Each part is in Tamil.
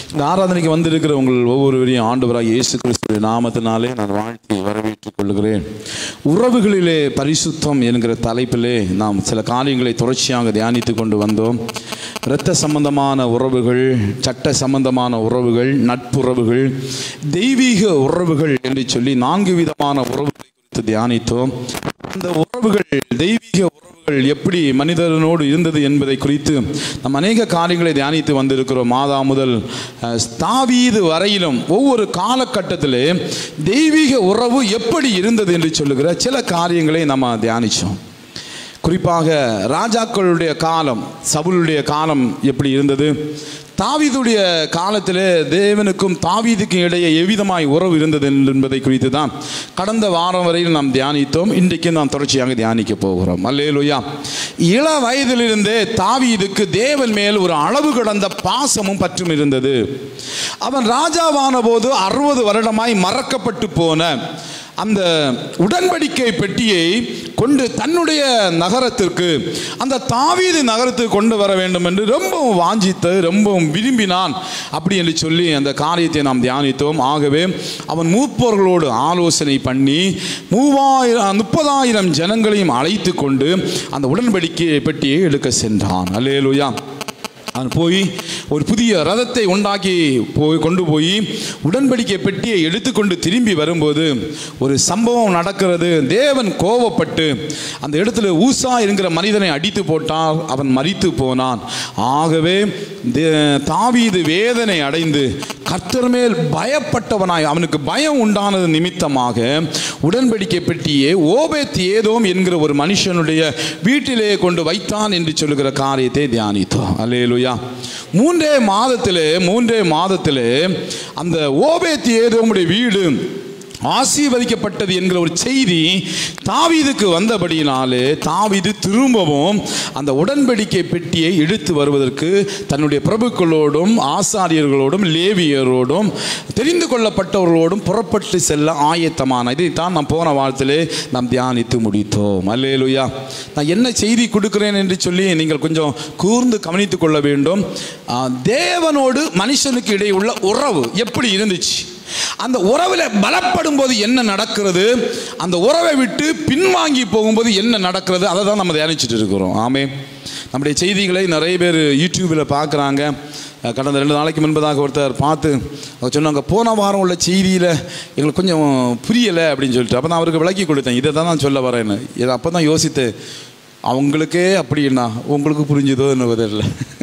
இந்த ஆராதனைக்கு வந்திருக்கிற உங்கள் ஒவ்வொருவரையும் ஆண்டவராக இயேசு கிறிஸ்துவின் நாமத்தினாலே நான் வாழ்த்தி வரவேற்றுக் கொள்கிறேன் உறவுகளிலே பரிசுத்தம் என்கிற தலைப்பிலே நாம் சில காரியங்களை தொடர்ச்சியாக தியானித்து கொண்டு வந்தோம் இரத்த சம்பந்தமான உறவுகள் சட்ட சம்பந்தமான உறவுகள் நட்புறவுகள் தெய்வீக உறவுகள் என்று சொல்லி நான்கு விதமான உறவுகளை குறித்து தியானித்தோம் அந்த உறவுகள் தெய்வீக உறவுகள் எப்படி மனிதனோடு இருந்தது என்பதை குறித்து நாம் அநேக காரியங்களை தியானித்து வந்திருக்கிறோம் மாதா முதல் அஹ், தாவீது வரையிலும் ஒவ்வொரு காலகட்டத்திலே தெய்வீக உறவு எப்படி இருந்தது என்று சொல்லுகிற சில காரியங்களை நம்ம தியானித்தோம் குறிப்பாக ராஜாக்களுடைய காலம் சவுலுடைய காலம் எப்படி இருந்தது தாவீதுடைய காலத்தில் தேவனுக்கும் தாவீதுக்கும் இடையே எவ்விதமாய் உறவு இருந்தது என்பதை குறித்து தான் கடந்த வாரம் வரையில் நாம் தியானித்தோம் இன்றைக்கு நாம் தொடர்ச்சியாக தியானிக்க போகிறோம் அல்லேலுயா இள வயதிலிருந்தே தாவீதுக்கு தேவன் மேல் ஒரு அளவு கடந்த பாசமும் பற்றும் இருந்தது அவன் ராஜாவான போது அறுபது வருடமாய் மறக்கப்பட்டு போன அந்த உடன்படிக்கை பெட்டியை கொண்டு தன்னுடைய நகரத்திற்கு அந்த தாவீது நகரத்துக்கு கொண்டு வர வேண்டும் என்று ரொம்பவும் வாஞ்சித்து ரொம்பவும் விரும்பினான் அப்படி என்று சொல்லி அந்த காரியத்தை நாம் தியானித்தோம் ஆகவே அவன் மூப்போர்களோடு ஆலோசனை பண்ணி மூவாயிரம் முப்பதாயிரம் ஜனங்களையும் அழைத்து கொண்டு அந்த உடன்படிக்கை பெட்டியை எடுக்க சென்றான் அல்லேலுயா அவன் போய் ஒரு புதிய ரதத்தை உண்டாக்கி போய் கொண்டு போய் உடன்படிக்கை பெட்டியை எடுத்துக்கொண்டு திரும்பி வரும்போது ஒரு சம்பவம் நடக்கிறது தேவன் கோவப்பட்டு அந்த இடத்துல ஊசா என்கிற மனிதனை அடித்து போட்டால் அவன் மரித்து போனான் ஆகவே தே- தாவீது வேதனை அடைந்து கர்த்தர் மேல் பயப்பட்டவனாய் அவனுக்கு பயம் உண்டானது நிமித்தமாக உடன்படிக்கை பெட்டியே ஓபேத் ஏதோம் என்கிற ஒரு மனுஷனுடைய வீட்டிலே கொண்டு வைத்தான் என்று சொல்லுகிற காரியத்தை தியானித்தோம் அல்லேலுயா மூன்றே மாதத்திலே மூன்றே மாதத்திலே அந்த ஓபேத் ஏதோமுடைய வீடு ஆசீர்வதிக்கப்பட்டது என்கிற ஒரு செய்தி தாவீதுக்கு வந்தபடியினாலே தாவீது திரும்பவும் அந்த உடன்படிக்கை பெட்டியை எடுத்து வருவதற்கு தன்னுடைய பிரபுக்களோடும் ஆசாரியர்களோடும் லேவியரோடும் தெரிந்து கொள்ளப்பட்டவர்களோடும் புறப்பட்டு செல்ல ஆயத்தமான இதைத்தான் நாம் போன வாரத்திலே நாம் தியானித்து முடித்தோம் அல்லேலுயா நான் என்ன செய்தி கொடுக்கிறேன் என்று சொல்லி நீங்கள் கொஞ்சம் கூர்ந்து கவனித்துக் கொள்ள வேண்டும் ஆ, தேவனோடு மனுஷனுக்கு இடையே உள்ள உறவு எப்படி இருந்துச்சு அந்த உறவில் பலப்படும் போது என்ன நடக்கிறது அந்த உறவை விட்டு பின்வாங்கி போகும்போது என்ன நடக்கிறது அதை தான் நம்ம தியானிச்சுட்டு இருக்கிறோம் ஆமே நம்முடைய செய்திகளை நிறைய பேர் யூடியூப்பில் பார்க்குறாங்க அஹ் கடந்த ரெண்டு நாளைக்கு முன்பதாக ஒருத்தர் பார்த்து அவர் சொன்னாங்க போன வாரம் உள்ள செய்தியில் எங்களுக்கு கொஞ்சம் புரியலை அப்படின்னு சொல்லிட்டு அப்போ நான் அவருக்கு விளக்கி கொடுத்தேன் இதை தான் நான் சொல்ல வரேன்னு இதை அப்போ தான் யோசித்தேன் அவங்களுக்கே அப்படின்னா உங்களுக்கு புரிஞ்சுதோ என்ன தெரியல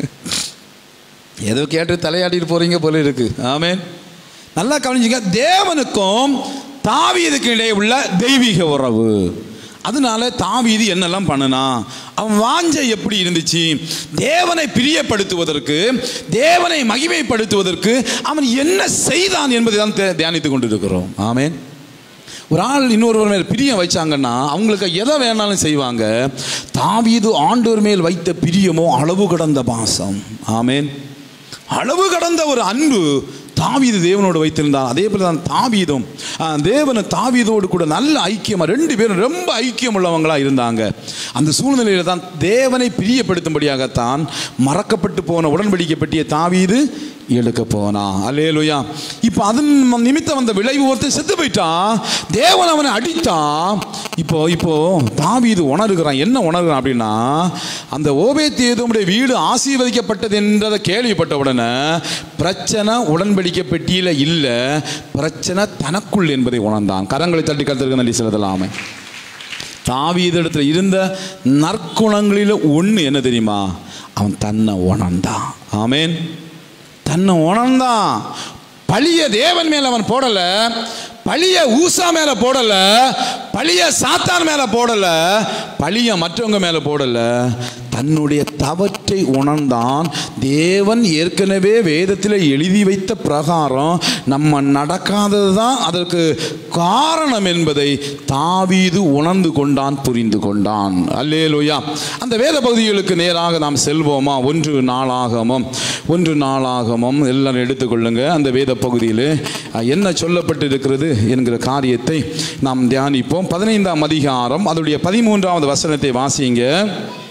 ஏதோ கேட்டு தலையாடிட்டு போறீங்க போல இருக்கு ஆமென் நல்லா கவனிச்சுங்க தேவனுக்கும் தாவீதுக்கு இடையே உள்ள தெய்வீக உறவு அதனால தாவீது என்னெல்லாம் பண்ணனா அவன் வாஞ்சை எப்படி இருந்துச்சு தேவனை பிரியப்படுத்துவதற்கு தேவனை மகிமைப்படுத்துவதற்கு அவன் என்ன செய்தான் என்பதை தான் தே- தியானித்துக் கொண்டிருக்கிறோம் ஆமென் ஒரு ஆள் இன்னொருவர் மேல் பிரியம் வச்சாங்கன்னா அவங்களுக்கு எதை வேணாலும் செய்வாங்க தாவீது ஆண்டவர் மேல் வைத்த பிரியமோ அளவு கடந்த பாசம் ஆமென் அளவு கடந்த ஒரு அன்பு தாவீது தேவனோடு வைத்திருந்தார் அதே போல தான் தாவீதும் ஆ, தேவனு தாவீதோடு கூட நல்ல ஐக்கியமா ரெண்டு பேரும் ரொம்ப ஐக்கியம் உள்ளவங்களா இருந்தாங்க அந்த சூழ்நிலையில தான் தேவனை பிரியப்படுத்தும்படியாகத்தான் மறக்கப்பட்டு போன உடன்படிக்கை பற்றிய தாவீது எடுக்க போனா அல்லேலுயா இப்போ அதன் நிமித்தம் வந்த விளைவு ஒருத்தன் செத்து போயிட்டான் தேவன் அவனை அடித்தான் இப்போ இப்போ தாவீது உணர்கிறான் என்ன உணர்கிறான் அப்படின்னா அந்த ஓபேத்தியதுடைய வீடு ஆசீர்வதிக்கப்பட்டது என்றதை கேள்விப்பட்ட உடனே பிரச்சனை உடன்படிக்கை பெட்டியில இல்லை பிரச்சனை தனக்குள் என்பதை உணர்ந்தான் கரங்களை தட்டி கருத்திற்கு நன்றி செலுத்தலாமே தாவீதிடத்தில் இருந்த நற்குணங்களில் ஒன்று என்ன தெரியுமா அவன் தன்னை உணர்ந்தான் ஆமென் தன்னை உணர்ந்தான் பழிய தேவன் மேல அவன் போடல பழிய ஊசா மேல போடல பழிய சாத்தான் மேல போடல பழிய மற்றவங்க மேல போடல தன்னுடைய தவற்றை உணர்ந்தான் தேவன் ஏற்கனவே வேதத்தில் எழுதி வைத்த பிரகாரம் நம்ம நடக்காதது தான் அதற்கு காரணம் என்பதை தாவீது உணர்ந்து கொண்டான் புரிந்து கொண்டான் அல்லேலூயா அந்த வேத பகுதிகளுக்கு நேராக நாம் செல்வோமா ஒன்று நாளாகமும் ஒன்று நாளாகமும் எல்லாரும் எடுத்துக்கொள்ளுங்க அந்த வேத பகுதியில் அஹ், என்ன சொல்லப்பட்டு இருக்கிறது என்கிற காரியத்தை நாம் தியானிப்போம் பதினைந்தாம் அதிகாரம் அதனுடைய பதிமூன்றாவது வசனத்தை வாசிங்க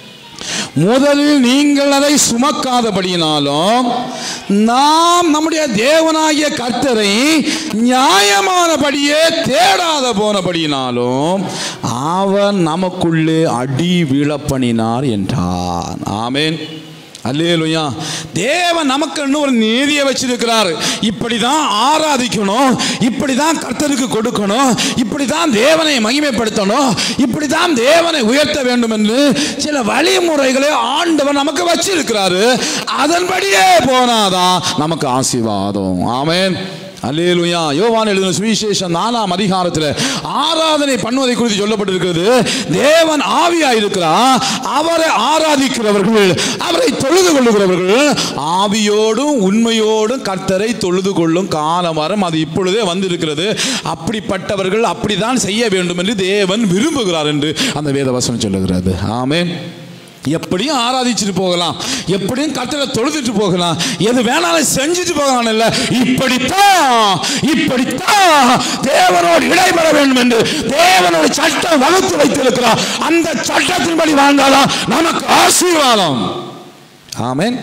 முதலில் நீங்கள் அதை சுமக்காதபடியினாலும் நாம் நம்முடைய தேவனாகிய கர்த்தரை நியாயமானபடியே தேடாத போனபடியினாலும் அவர் நமக்குள்ளே அடி விழப்பணினார் என்றான் ஆமென் அல்லேலுயா தேவன் நமக்கு இன்னும் ஒரு நீதியை வச்சிருக்கிறார் இப்படி தான் ஆராதிக்கணும் இப்படி தான் கர்த்தருக்கு கொடுக்கணும் இப்படி தான் தேவனை மகிமைப்படுத்தணும் இப்படி தான் தேவனை உயர்த்த வேண்டும் என்று சில வழிமுறைகளை ஆண்டவர் நமக்கு வச்சிருக்கிறாரு அதன்படியே போனாதான் நமக்கு ஆசீர்வாதம் ஆமென் அல்லேலுயா யோவான் எழுதின சுவிசேஷம் நாலாம் அதிகாரத்தில் ஆராதனை பண்ணுவதை குறித்து சொல்லப்பட்டிருக்கிறது தேவன் ஆவியா இருக்கிறார் அவரை ஆராதிக்கிறவர்கள் அவரை தொழுது கொள்ளுகிறவர்கள் ஆவியோடும் உண்மையோடும் கர்த்தரை தொழுது கொள்ளும் காலம் வரும் அது இப்பொழுதே வந்திருக்கிறது அப்படிப்பட்டவர்கள் அப்படிதான் செய்ய வேண்டும் என்று தேவன் விரும்புகிறார் என்று அந்த வேதவசனம் சொல்லுகிறது ஆமென் எப்படியும் ஆராதிச்சுட்டு போகலாம் எப்படியும் கட்டளை தொழுதுட்டு போகலாம் எது வேணாலும் செஞ்சுட்டு போகலாம் இல்ல இப்படித்தான் இப்படித்தான் தேவனோடு இடைபெற வேண்டும் என்று தேவனோட சட்டம் வகுத்து வைத்திருக்கிறார் அந்த சட்டத்தின்படி வாழ்ந்தாதான் நமக்கு ஆசீர்வாதம் ஆமென்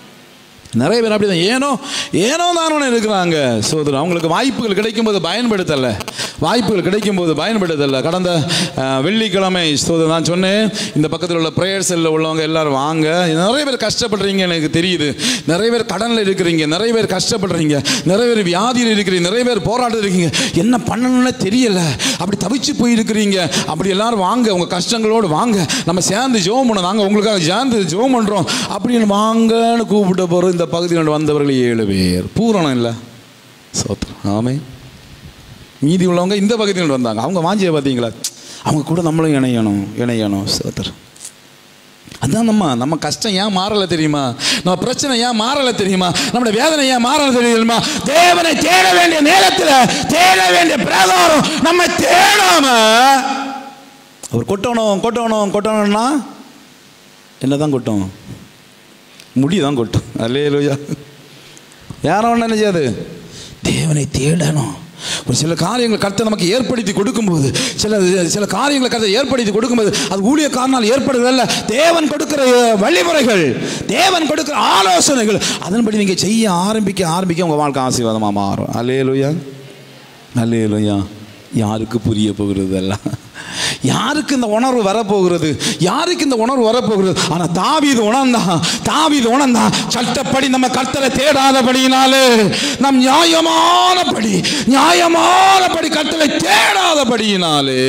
நிறைய பேர் அப்படிதான் ஏனோ ஏனோ தானோன்னு இருக்கிறாங்க சோதரர் அவங்களுக்கு வாய்ப்புகள் கிடைக்கும்போது பயன்படுத்தலை வாய்ப்புகள் கிடைக்கும்போது பயன்படுத்தலை கடந்த அஹ், வெள்ளிக்கிழமை சோதரர் நான் சொன்னேன் இந்த பக்கத்தில் உள்ள ப்ரேயர் செல்லில் உள்ளவங்க எல்லாரும் வாங்க நிறைய பேர் கஷ்டப்படுறீங்க எனக்கு தெரியுது நிறைய பேர் கடனில் இருக்கிறீங்க நிறைய பேர் கஷ்டப்படுறீங்க நிறைய பேர் வியாதியில் இருக்கிறீங்க நிறைய பேர் போராட்டம் இருக்கீங்க என்ன பண்ணணும்னு தெரியல அப்படி தவிச்சு போயிருக்கிறீங்க அப்படி எல்லாரும் வாங்க உங்கள் கஷ்டங்களோடு வாங்க நம்ம சேர்ந்து ஜெபம் பண்ண நாங்கள் உங்களுக்காக சேர்ந்து ஜெபம் பண்ணுறோம் அப்படின்னு வாங்கன்னு கூப்பிட்ட போகிற இந்த பகுதியில் வந்தவர்கள் ஏழு பேர் பூரணம் இல்லை சோத்திரம் ஆமே மீதி உள்ளவங்க இந்த பகுதியில் வந்தாங்க அவங்க வாஞ்சியை பார்த்தீங்களா அவங்க கூட நம்மளும் இணையணும் இணையணும் சோத்திரம் அதான் நம்ம நம்ம கஷ்டம் ஏன் மாறல தெரியுமா நம்ம பிரச்சனை ஏன் மாறல தெரியுமா நம்முடைய வேதனை ஏன் மாறல தெரியுமா தேவனை தேட வேண்டிய நேரத்தில் தேட வேண்டிய பிரகாரம் நம்ம தேடாம அவர் கொட்டணும் கொட்டணும் கொட்டணும்னா என்னதான் கொட்டும் முடி தான் கொட்டும் அல்லேலூயா யாரும் ஒன்றும் என்ன செய்யாது தேவனை தேடணும் ஒரு சில காரியங்கள் கர்த்தர் நமக்கு ஏற்படுத்தி கொடுக்கும்போது சில சில காரியங்களை கர்த்தர் ஏற்படுத்தி கொடுக்கும்போது அது ஊழியக்காரனால் ஏற்படுவதல்ல தேவன் கொடுக்கிற வழிமுறைகள் தேவன் கொடுக்கிற ஆலோசனைகள் அதன்படி நீங்கள் செய்ய ஆரம்பிக்க ஆரம்பிக்க உங்கள் வாழ்க்கை ஆசீர்வாதமாக மாறும் அல்லேலூயா அல்லேலூயா யாருக்கு புரிய போகிறது எல்லாம் யாருக்கு இந்த உணர்வு வரப்போகிறது யாருக்கு இந்த உணர்வு வரப்போகிறது ஆனால் தாவீது உணர்ந்தான் தாவீது உணர்ந்தான் சட்டப்படி நம்ம கர்த்தரை தேடாதபடியினாலே நம் நியாயமானபடி நியாயமானபடி கர்த்தரை தேடாதபடியினாலே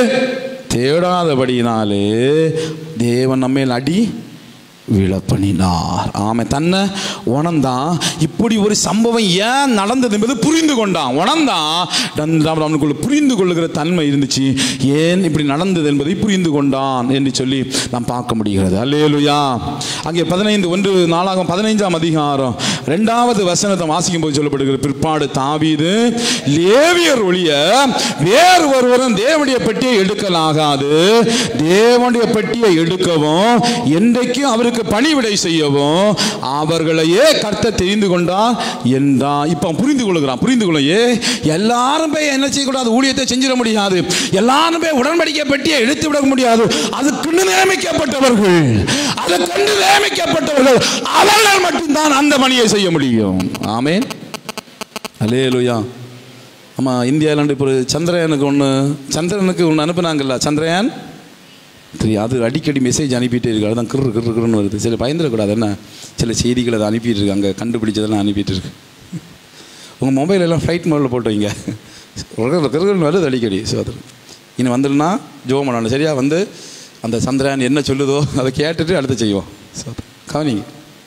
தேடாதபடியினாலே தேவன் நம்மேல் அடி விழப்பணினார் ஆமை தன்னை உணர்ந்தான் இப்படி ஒரு சம்பவம் ஏன் நடந்தது என்பது புரிந்து கொண்டான் உணர்ந்தான் தன் அவனுக்குள்ள புரிந்து கொள்ளுகிற தன்மை இருந்துச்சு ஏன் இப்படி நடந்தது என்பதை புரிந்து கொண்டான் என்று சொல்லி நாம் பார்க்க முடிகிறது அல்லேலுயா அங்கே பதினைந்து ஒன்று நாளாகும் பதினைஞ்சாம் அதிகாரம் ரெண்டாவது வசனத்தை வாசிக்கும் போது சொல்லப்படுகிற பிற்பாடு தாவீது லேவியர் ஒழிய வேறு ஒருவரும் தேவனுடைய பெட்டியை எடுக்கலாகாது தேவனுடைய பெட்டியை எடுக்கவும் என்றைக்கும் அவருக்கு பணிவிடை செய்யவும் அவர்களையே கர்த்தர் தெரிந்து கொண்டார் என்றான் இப்போ அவன் புரிந்து கொள்கிறான் புரிந்து கொள்ள ஏ எல்லாரும் போய் என்ன செய்யக்கூடாது ஊழியத்தை செஞ்சிட முடியாது எல்லாரும் போய் உடன்படிக்கை பெட்டியை எடுத்து விட முடியாது அதுக்குன்னு நியமிக்கப்பட்டவர்கள் அதுக்கென்று நியமிக்கப்பட்டவர்கள் அவர்கள் மட்டும்தான் அந்த பணியை செய்ய முடியும் ஆமென் அலேலுயா ஆமாம் இந்தியாவில் இப்போ ஒரு சந்திரயானுக்கு ஒன்று சந்திரனுக்கு ஒன்று அனுப்புனாங்கல்ல சந்திரயான் த்ரீ அது அடிக்கடி மெசேஜ் அனுப்பிட்டே இருக்கு அதுதான் கிரு கிரு கிருன்னு வருது சில பயந்துடக்கூடாது என்ன சில செய்திகள் அதை அனுப்பிட்டு இருக்கு அங்கே கண்டுபிடிச்சதெல்லாம் அனுப்பிட்டு இருக்கு உங்கள் மொபைல் எல்லாம் ஃப்ளைட் மோடில் போட்டு வைங்க கிருன்னு வருது அடிக்கடி சோதரன் இனி வந்துடுனா ஜோம் பண்ணணும் சரியா வந்து அந்த சந்திரயான் என்ன சொல்லுதோ அதை கேட்டுட்டு அடுத்து செய்வோம் சோதரன் கவனிங்க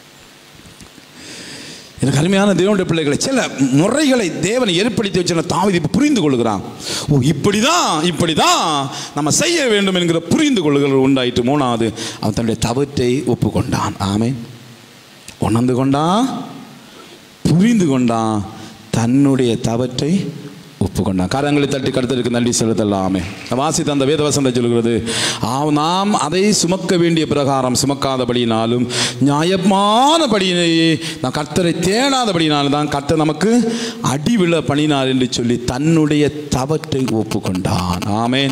எனக்கு அருமையான தேவனுடைய பிள்ளைகளை சில முறைகளை தேவனை ஏற்படுத்தி வச்சு தாவிதி இப்போ புரிந்து கொள்கிறான் ஓ இப்படிதான் இப்படிதான் நம்ம செய்ய வேண்டும் என்கிற புரிந்து கொள்ளுதல் உண்டாயிட்டு மூணாவது அவன் தன்னுடைய தவற்றை ஒப்புக்கொண்டான் ஆமென் உணர்ந்து கொண்டான் புரிந்து கொண்டான் தன்னுடைய தவற்றை ஒப்புக்கொண்டான் கரங்களை தட்டி கருத்தருக்கு நன்றி செலுத்தலாமே வாசித்த அந்த வேதவசனம் சொல்கிறது ஆ- நாம் அதை சுமக்க வேண்டிய பிரகாரம் சுமக்காதபடினாலும் நியாயமானபடியிலேயே நான் கர்த்தரை தேடாதபடினாலும் தான் கர்த்தர் நமக்கு அடி விழ பணினார் என்று சொல்லி தன்னுடைய தவற்றை ஒப்புக்கொண்டான் ஆமென்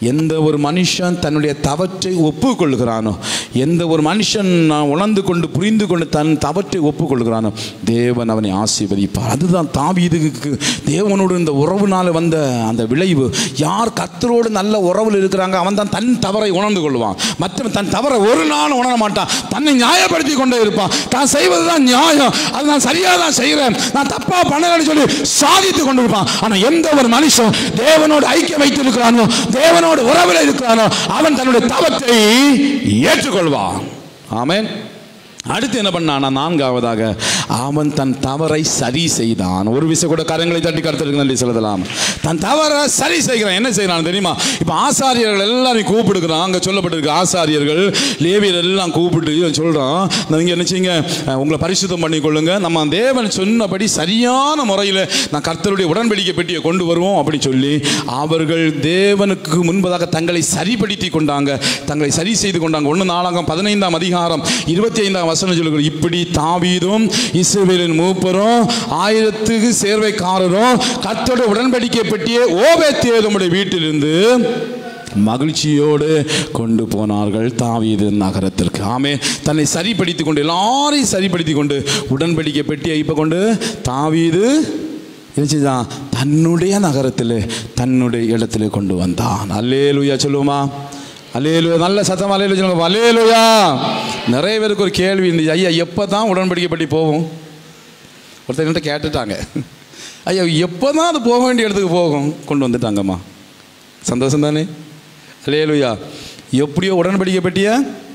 எந்த ஒரு மனுஷன் தன்னுடைய தவற்றை ஒப்புக்கொள்கிறானோ எந்த ஒரு மனுஷன் நான் உணர்ந்து கொண்டு புரிந்து கொண்டு தன் தவற்றை ஒப்புக்கொள்கிறானோ தேவன் அவனை ஆசீர்வதிப்பார் அதுதான் தாவீதுக்கு தேவனோடு இந்த உறவுனால வந்த அந்த விளைவு யார் கர்த்தரோடு நல்ல உறவில் இருக்கிறாங்க அவன் தான் தன் தவறை உணர்ந்து கொள்வான் மற்றவன் தன் தவறை ஒரு நாள் உணர மாட்டான் தன்னை நியாயப்படுத்தி கொண்டே இருப்பான் தான் செய்வது தான் நியாயம் அது நான் சரியாக தான் செய்கிறேன் நான் தப்பா பண்ணலன்னு சொல்லி சாதித்து கொண்டு இருப்பான் ஆனால் எந்த ஒரு மனுஷன் தேவனோடு ஐக்கியம் வைத்திருக்கிறானோ தேவனோடு உறவில் இருக்கிறானோ அவன் தன்னுடைய தவத்தை ஏற்றுக்கொள்வான் ஆமென் அடுத்து என்ன பண்ணானா நான்காவதாக அவன் தன் தவறை சரி செய்தான் ஒரு விஷயம் கூட கரங்களை தட்டி கருத்துருக்கு நன்றி செலுத்தலாம் தன் தவறை சரி செய்கிறான் என்ன செய்யறான் தெரியுமா இப்போ ஆசாரியர்கள் எல்லாரையும் கூப்பிடுக்கிறான் அங்கே சொல்லப்பட்டிருக்கு ஆசாரியர்கள் லேவியர் எல்லாம் கூப்பிட்டு சொல்றான் நீங்கள் என்ன செய்யுங்க அஹ், உங்களை பரிசுத்தம் பண்ணிக்கொள்ளுங்க நம்ம தேவன் சொன்னபடி சரியான முறையில் நான் கர்த்தருடைய உடன்படிக்கை பெட்டியை கொண்டு வருவோம் அப்படி சொல்லி அவர்கள் தேவனுக்கு முன்பதாக தங்களை சரிப்படுத்தி கொண்டாங்க தங்களை சரி செய்து கொண்டாங்க ஒன்று நாளாகம் பதினைந்தாம் அதிகாரம் இருபத்தி ஐந்தாம் வசனம் சொல்லுங்கள் இப்படி தாவீதும் இஸ்ரவேலின் மூப்பரும் ஆயிரத்துக்கு சேர்வைக்காரரும் கர்த்தருடைய உடன்படிக்கை பெட்டியை ஓபேத்தேதமுடைய வீட்டிலிருந்து மகிழ்ச்சியோடு கொண்டு போனார்கள் தாவீது நகரத்திற்கு ஆமே தன்னை சரிப்படுத்தி கொண்டு எல்லாரையும் சரிப்படுத்தி கொண்டு உடன்படிக்கை பெட்டியை இப்போ கொண்டு தாவீது என்ன செய்தான் தன்னுடைய நகரத்தில் தன்னுடைய இடத்துல கொண்டு வந்தான் அல்லேலுயா சொல்லுவோமா அல்லேலுயா நல்ல சத்தம் அல்லேலு சொல்லுங்க அல்லேலுயா நிறைய பேருக்கு ஒரு கேள்வி இருந்துச்சு ஐயா எப்போ தான் உடன்படிக்கை பெட்டி போகும் ஒருத்தர் என்கிட்ட கேட்டுட்டாங்க ஐயா எப்போ தான் அது போக வேண்டிய இடத்துக்கு போகும் கொண்டு வந்துட்டாங்கம்மா சந்தோஷம் தானே அல்லேலுயா எப்படியோ உடன்படிக்கை பெட்டிய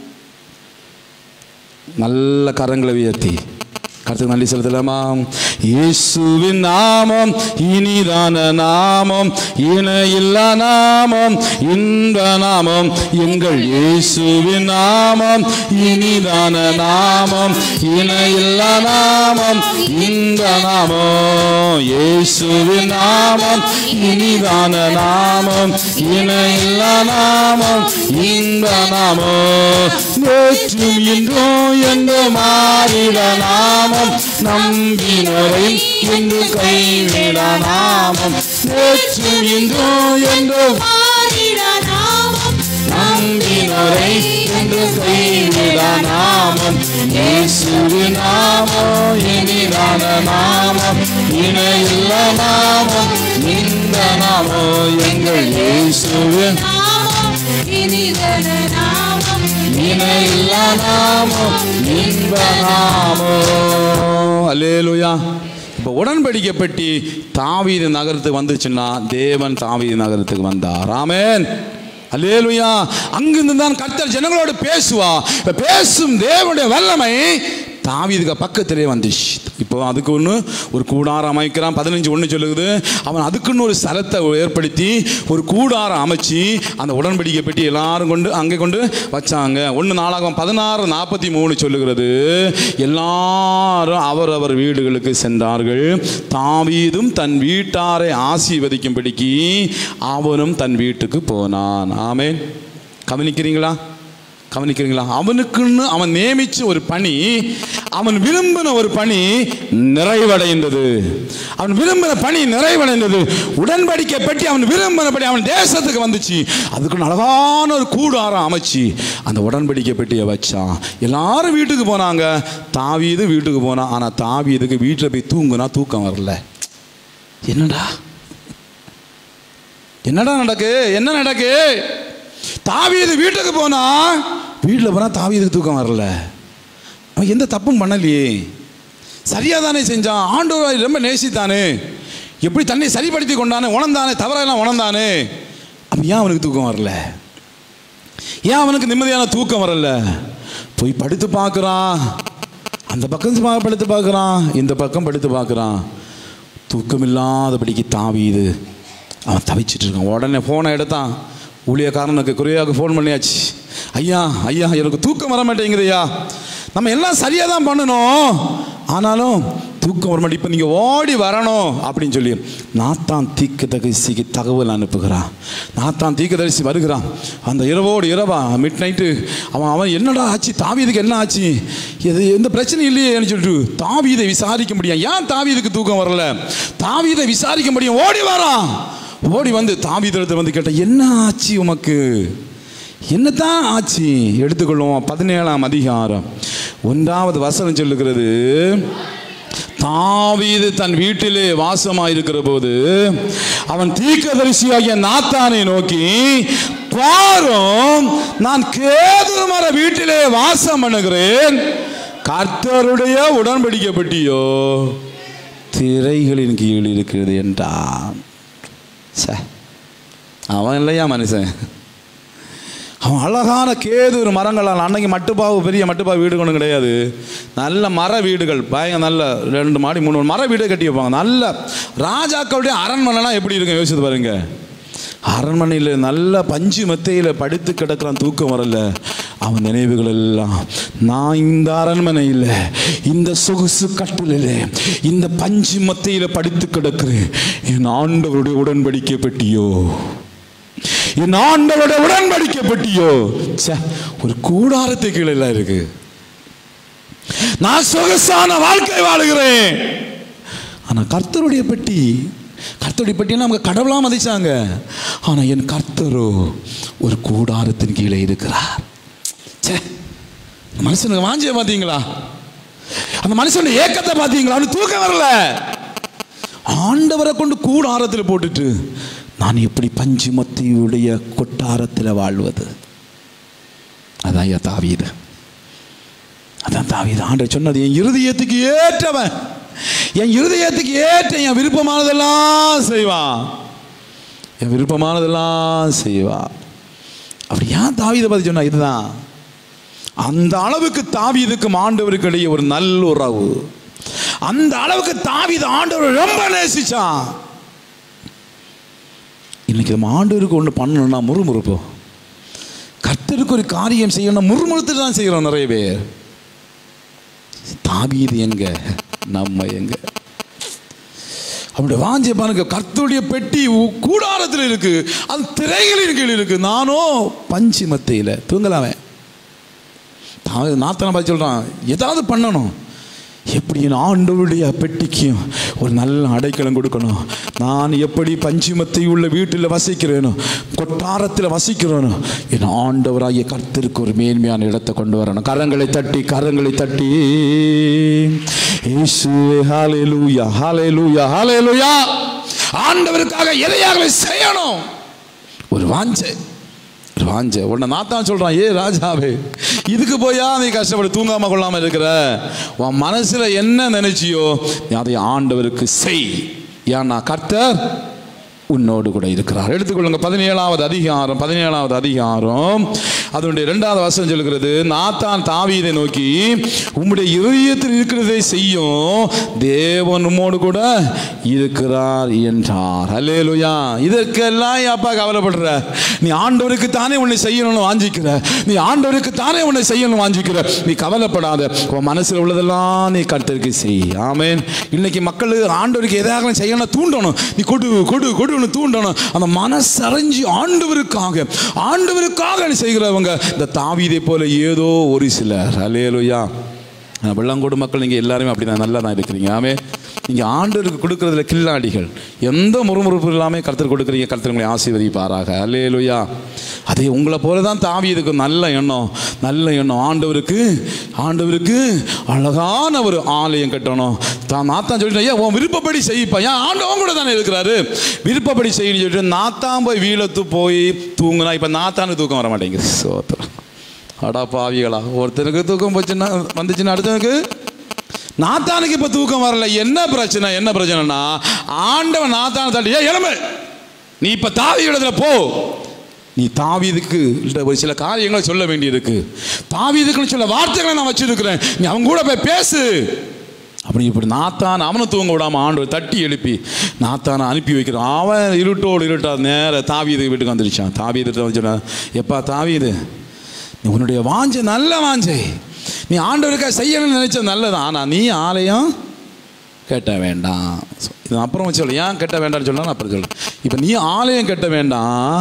நல்ல கரங்களை உயர்த்தி கருத்துக்கு நன்றி செலுத்தலாமா இயேசுவின் நாமம் இனிதான நாமம் இணையில்லா நாமம் இன்ப நாமம் எங்கள் இயேசுவின் நாமம் இனிதான நாமம் இணையில்லா நாமம் இன்ப நாமம் இயேசுவின் நாமம் இனிதான நாமம் இணையில்லா நாமம் இன்ப நாமம் நேற்றும் இன்றும் என்று மாறிட நாமம் நம்பினரை என்று கைவிட நாமம் நேற்றும் இன்றும் என்று நம்பினரை என்று கைவிட நாமம் இயேசுவின் நாமம் இனிதான நாமம் இணையில்ல நாமம் இந்த நாமம் எங்கள் இயேசுவின் இணையில்ல நாமம் இன்ப நாமம் அல்லேலூயா இப்போ உடன்படிக்கை பெட்டி தாவீது நகரத்துக்கு வந்துச்சுன்னா தேவன் தாவீது நகரத்துக்கு வந்தார் ஆமென் அல்லேலுயா அங்கிருந்து தான் கர்த்தர் ஜனங்களோடு பேசுவா இப்ப பேசும் தேவனுடைய வல்லமை தாவீதுக்கு பக்கத்திலே வந்துச்சு இப்போ அதுக்கு ஒன்று ஒரு கூடாரம் அமைக்கிறான் பதினஞ்சு ஒன்று சொல்லுது அவன் அதுக்குன்னு ஒரு ஸ்தலத்தை ஏற்படுத்தி ஒரு கூடாரம் அமைச்சு அந்த உடன்படிக்கை பெட்டி எல்லாரும் கொண்டு அங்கே கொண்டு வச்சாங்க ஒன்று நாளாகம் பதினாறு நாற்பத்தி மூணு சொல்லுகிறது எல்லாரும் அவரவர் வீடுகளுக்கு சென்றார்கள் தாவீதும் தன் வீட்டாரை ஆசீர்வதிக்கும்படிக்கு அவனும் தன் வீட்டுக்கு போனான் ஆமென் கவனிக்கிறீங்களா கவனிக்கிறீங்களா அவனுக்குன்னு அவன் நியமிச்ச ஒரு பணி அவன் விரும்பின ஒரு பணி நிறைவடைந்தது அவன் விரும்பின பணி நிறைவடைந்தது உடன்படிக்கை பெட்டி அவன் விரும்பினபடி அவன் தேசத்துக்கு வந்துச்சு அதுக்குன்னு அழகான ஒரு கூடாரம் அமைச்சு அந்த உடன்படிக்கை பெட்டியை வச்சான் எல்லாரும் வீட்டுக்கு போனாங்க தாவீது வீட்டுக்கு போனான் ஆனால் தாவீதுக்கு வீட்டில் போய் தூங்குனா தூக்கம் வரல என்னடா என்னடா நடக்கு என்ன நடக்கு தாவீது வீட்டுக்கு போனா வீட்டில் போனா தாவீதுக்கு தூக்கம் வரல அவன் எந்த தப்பும் பண்ணலையே சரியாக தானே செஞ்சான் ஆண்டவர் ரொம்ப நேசித்தானே எப்படி தன்னை சரிப்படுத்தி கொண்டானே உணர்ந்தானே தவறெல்லாம் உணர்ந்தானே அப்ப ஏன் அவனுக்கு தூக்கம் வரல ஏன் அவனுக்கு நிம்மதியான தூக்கம் வரல போய் படுத்து பார்க்குறான் அந்த பக்கம் பா- படுத்து பார்க்குறான் இந்த பக்கம் படுத்து பார்க்குறான் தூக்கம் இல்லாதபடிக்கு தாவீது அவன் தவிச்சிட்டு இருக்கான் உடனே ஃபோனை எடுத்தான் ஊழியக்காரனுக்கு குறையாக ஃபோன் பண்ணியாச்சு ஐயா ஐயா எனக்கு தூக்கம் வர மாட்டேங்குது ஐயா நம்ம எல்லாம் சரியாக தான் பண்ணணும் ஆனாலும் தூக்கம் வர மாட்டேன் இப்போ நீங்கள் ஓடி வரணும் அப்படின்னு சொல்லி நாத்தான் தீர்க்கதரிசிக்கு தகவல் அனுப்புகிறான் நாத்தான் தீர்க்கதரிசி வருகிறான் அந்த இரவோடு இரவா மிட் நைட்டு அவன் அவன் என்னடா ஆச்சு தாவீதுக்கு என்ன ஆச்சு இது எந்த பிரச்சனையும் இல்லையேன்னு சொல்லிட்டு தாவீதை விசாரிக்க முடியும் ஏன் தாவீதுக்கு தூக்கம் வரல தாவீதை விசாரிக்க முடியும் ஓடி வரான் ஓடி வந்து தாவீதிடத்தில் வந்து கேட்ட என்ன ஆச்சு உமக்கு என்னதான் ஆச்சு எடுத்துக்கொள்வோம் பதினேழாம் அதிகாரம் ஒன்றாவது வசனம் சொல்லுகிறது தாவீது தன் வீட்டிலே வாசமாயிருக்கிற போது அவன் தீர்க்கதரிசியாகிய நாத்தானை நோக்கி பாரும் நான் கேதுரு மர வீட்டிலே வாசம் பண்ணுகிறேன் கர்த்தருடைய உடன்படிக்கை பெட்டியோ திரைகளின் கீழ் இருக்கிறது என்றான் ச்சே, அவன் இல்லையா மனுஷன் அவன் அழகான கேது மரங்களால் அன்னைக்கு மட்டுப்பாவு பெரிய மட்டுப்பாவு வீடு ஒன்றும் கிடையாது நல்ல மர வீடுகள் பயங்க நல்ல ரெண்டு மாடி மூணு மர வீடு கட்டி வைப்பாங்க நல்ல ராஜாக்களுடைய அரண்மனைலாம் எப்படி இருக்கும் யோசிச்சு பாருங்க அரண்மனையில் நல்ல பஞ்சு மெத்தையில் படுத்து கிடக்கிறான் தூக்கம் வரல அவன் நினைவுகள் எல்லாம் நான் இந்த அரண்மனையில் இந்த சொகுசு கட்டிலில் இந்த பஞ்சு மத்தையில் படுத்து கிடக்கிறேன் என் ஆண்டவருடைய உடன்படிக்கை பெட்டியோ என் ஆண்டவருடைய உடன்படிக்கை பெட்டியோ ச்சே, ஒரு கூடாரத்து கீழே எல்லாம் இருக்கு நான் சொகசான வாழ்க்கை வாழுகிறேன் ஆனா கர்த்தருடைய பெட்டி கர்த்தருடைய பெட்டியை நமக்கு கடவுளா மதிச்சாங்க ஆனா என் கர்த்தரோ ஒரு கூடாரத்தின் கீழே இருக்கிறார் ச்சே, இந்த மனுஷனுக்கு வாஞ்சிய பார்த்தீங்களா அந்த மனுஷனுடைய ஏக்கத்தை பார்த்தீங்களா அவனுக்கு தூக்கம் வரல ஆண்டவரை கொண்டு கூடாரத்தில் போட்டுட்டு நான் எப்படி பஞ்சு மத்தியுடைய கொட்டாரத்தில் வாழ்வது அதான் ஐயா தாவீது அதான் தாவீது ஆண்டவர் சொன்னது என் இருதயத்துக்கு ஏற்றவன் என் இருதயத்துக்கு ஏற்ற என் விருப்பமானதெல்லாம் செய்வான் என் விருப்பமானதெல்லாம் செய்வான் அப்படி ஏன் தாவீதை பற்றி சொன்னா இதுதான் அந்த அளவுக்கு தாவீதுக்கும் ஆண்டவருக்கு இடையே ஒரு நல்ல உறவு அந்த அளவுக்கு தாவீது ஆண்டவர் ரொம்ப நேசிச்சான் இன்னைக்கு நம்ம ஆண்டவருக்கு ஒன்று பண்ணணும்னா முறுமுறுப்போம் கர்த்தருக்கு ஒரு காரியம் செய்யணும் முறுமுறுத்துட்டு தான் செய்கிறோம் நிறைய பேர் தாவீது எங்க நம்ம எங்க அவருடைய வாஞ்சிய பாருங்க கர்த்தருடைய பெட்டி உ- கூடாரத்தில் இருக்கு அது திரைகளின் கீழ் இருக்கு நானும் பஞ்சு மத்தையில் தூங்கலாமே நாத்தனை பார்த்து சொல்றான் ஏதாவது பண்ணணும் எப்படி என் ஆண்டவருடைய பெட்டிக்கும் ஒரு நல்ல அடைக்கலம் கொடுக்கணும் நான் எப்படி பஞ்சுமத்தை உள்ள வீட்டில் வசிக்கிறேனோ கொட்டாரத்தில் வசிக்கிறேனோ என் ஆண்டவராகிய கர்த்தருக்கு ஒரு மேன்மையான இடத்தை கொண்டு வரணும் கரங்களை தட்டி கரங்களை தட்டி இயேசுவே ஹalleluya ஹalleluya ஹalleluya ஆண்டவருக்காக எதையாக செய்யணும் ஒரு வாஞ்சை ஒரு வாஞ்சை உன்னை நாத்தான் சொல்றான் ஏ ராஜாவே இதுக்கு போயா நீ கஷ்டப்பட்டு தூங்காம கொள்ளாம இருக்கிற உன் மனசுல என்ன நினைச்சியோ நீ அதை ஆண்டவருக்கு செய் ஏன்னா கர்த்தர் உன்னோடு கூட இருக்கிறார் எடுத்துக்கொள்ளுங்க பதினேழாவது அதிகாரம் பதினேழாவது அதிகாரம் அதனுடைய இரண்டாவது வசனம் சொல்கிறது நாத்தான் தாவீதை நோக்கி உம்முடைய இதயத்தில் இருக்கிறதை செய்யும் தேவன் உம்மோடு கூட இருக்கிறார் என்றார் அல்லேலுயா இதற்கெல்லாம் ஏன் அப்பா கவலைப்படுற நீ ஆண்டவருக்கு தானே உன்னை செய்யணும்னு வாஞ்சிக்கிற நீ ஆண்டவருக்கு தானே உன்னை செய்யணும்னு வாஞ்சிக்கிற நீ கவலைப்படாத உன் மனசுல உள்ளதெல்லாம் நீ கர்த்தருக்கு செய் ஆமென் இன்னைக்கு மக்கள் ஆண்டவருக்கு எதாக செய்யணும் தூண்டணும் நீ கொடு கொடு கொடுன்னு தூண்டணும் அந்த மனசறிஞ்சு ஆண்டவருக்காக ஆண்டவருக்காக நீ செய்கிறவங்க இந்த தாவீதை போல ஏதோ ஒரு சிலர் அலேலுயா வெள்ளங்கோடு மக்கள் நீங்கள் எல்லாருமே அப்படி தான் நல்லா தான் இருக்கிறீங்க ஆமே நீங்கள் ஆண்டவருக்கு கொடுக்கறதுல கில்லாடிகள் எந்த முறுமுறுப்பு இல்லாமல் கருத்தர் கொடுக்குறீங்க கருத்தர் உங்களை ஆசீர்வதிப்பாராக அல்லேலுயா அதே உங்களை போல தான் தாவி இதுக்கு நல்ல எண்ணம் நல்ல எண்ணம் ஆண்டவருக்கு ஆண்டவருக்கு அழகான ஒரு ஆலயம் கட்டணும் தான் நாத்தான் சொல்லிட்டு ஐயா உன் விருப்பப்படி செய்ப்பா ஏன் ஆண்டவன் கூட தானே இருக்கிறாரு விருப்பப்படி செய்யணும்னு சொல்லிட்டு நாத்தான் போய் வீலத்து போய் தூங்குனா இப்போ நாத்தானுக்கு தூக்கம் வர மாட்டேங்குது சோத்திரம் அடா பாவிகளா ஒருத்தனுக்கு தூக்கம் போச்சுன்னா வந்துச்சுன்னா அடுத்தவனுக்கு நாத்தானுக்கு இப்போ தூக்கம் வரல என்ன பிரச்சனை என்ன பிரச்சனைனா ஆண்டவன் நாத்தான தட்டி "ஏய், எழும்பு நீ இப்போ தாவி இடத்துல போ நீ தாவீதுக்கு இல்ல ஒரு சில காரியங்களை சொல்ல வேண்டியிருக்கு தாவீதுக்குன்னு சில வார்த்தைகளை நான் வச்சிருக்கிறேன் நீ அவங்க கூட போய் பேசு அப்படி இப்படி நாத்தான் அவனை தூங்க விடாம ஆண்டவர் தட்டி எழுப்பி நாத்தானை அனுப்பி வைக்கிறான் அவன் இருட்டோடு இருட்டா நேர தாவீது வீட்டுக்கு வந்துருச்சான் தாவீது வந்து சொன்னான் எப்பா தாவீது நீ உன்னுடைய வாஞ்சை நல்ல வாஞ்சை நீ ஆண்டவருக்காக செய்யணும்னு நினைச்ச நல்லதான் ஆனால் நீ ஆலயம் கட்ட வேண்டாம் இது அப்புறம் சொல்ல ஏன் கட்ட வேண்டாம்னு சொல்லலாம் அப்புறம் சொல்ல இப்போ நீ ஆலயம் கட்ட வேண்டாம்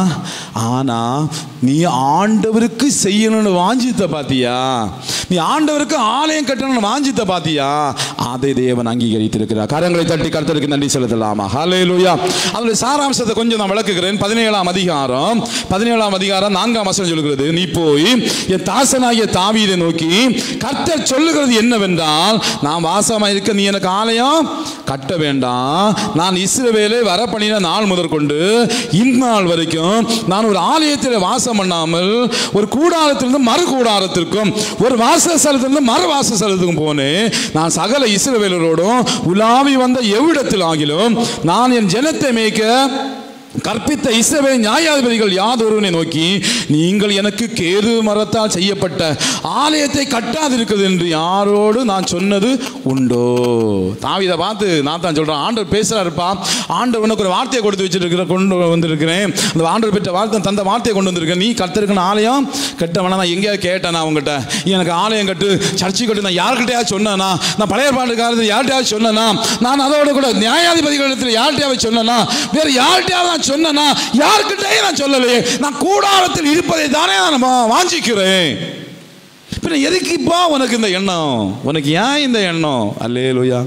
ஆனால் நீ ஆண்டவருக்கு செய்யணும்னு வாஞ்சித்த பாத்தியா நீ ஆண்டவருக்கு ஆலயம் கட்டணும்னு வாஞ்சித்த பாத்தியா அதை தேவன் அங்கீகரித்திருக்கிறார் கரங்களை தட்டி கர்த்தருக்கு நன்றி செலுத்தலாமா ஹalleluya அதனுடைய சாராம்சத்தை கொஞ்சம் நான் விளக்குகிறேன் பதினேழாம் அதிகாரம் பதினேழாம் அதிகாரம் நான்காம் வசனம் சொல்கிறது நீ போய் என் தாசனாகிய தாவீதை நோக்கி கர்த்தர் சொல்லுகிறது என்னவென்றால் நான் வாசமாக இருக்க நீ எனக்கு ஆலயம் கட்ட வேண்டாம் நான் இஸ்ரவேலை வர பண்ணின நாள் முதற்கொண்டு இந்த நாள் வரைக்கும் நான் ஒரு ஆலயத்தில் வாசம் பண்ணாமல் ஒரு கூடாரத்திலிருந்து மறு கூடாரத்திற்கும் ஒரு வாசஸ்தலத்திலிருந்து மறு வாசஸ்தலத்துக்கும் போனேன் நான் சகல இஸ்ரவேலரோடும் உலாவி வந்த எவ்விடத்தில் ஆகிலும் நான் என் ஜனத்தை மேய்க்க கற்பித்த இஸ்ரவேல் நியாயாதிபதிகள் யாதொருவனை நோக்கி நீங்கள் எனக்கு கேது மரத்தால் செய்யப்பட்ட ஆலயத்தை கட்டாதிருக்கிறது என்று யாரோடு நான் சொன்னது உண்டோ தாவிதை பார்த்து நான் தான் சொல்றேன் ஆண்டவர் பேசுறாருப்பா ஆண்டவர் உனக்கு ஒரு வார்த்தையை கொடுத்து வச்சிருக்கிற கொண்டு வந்திருக்கிறேன் அந்த ஆண்டவர் பெற்ற வார்த்தை தந்த வார்த்தையை கொண்டு வந்திருக்கேன் நீ கத்திருக்கிற ஆலயம் கட்ட வேணாம் நான் எங்கேயாவது கேட்டேன் நான் உங்ககிட்ட எனக்கு ஆலயம் கட்டு சர்ச்சை கட்டு நான் யார்கிட்டயாவது சொன்னேனா நான் பழைய பாட்டு காலத்தில் யார்கிட்டயாவது சொன்னேனா நான் அதோட கூட நியாயாதிபதிகளிடத்தில் யார்கிட்டயாவது சொன்னேனா வேற யார்கிட்டயாவது நான் சொன்னேனா யார்கிட்டயும் நான் சொல்லலையே நான் கூடாரத்தில் இருப்பதை தானே நான் வா- வாஞ்சிக்கிறேன் பின்ன எதுக்குப்பா உனக்கு இந்த எண்ணம் உனக்கு ஏன் இந்த எண்ணம் அல்லே லோயா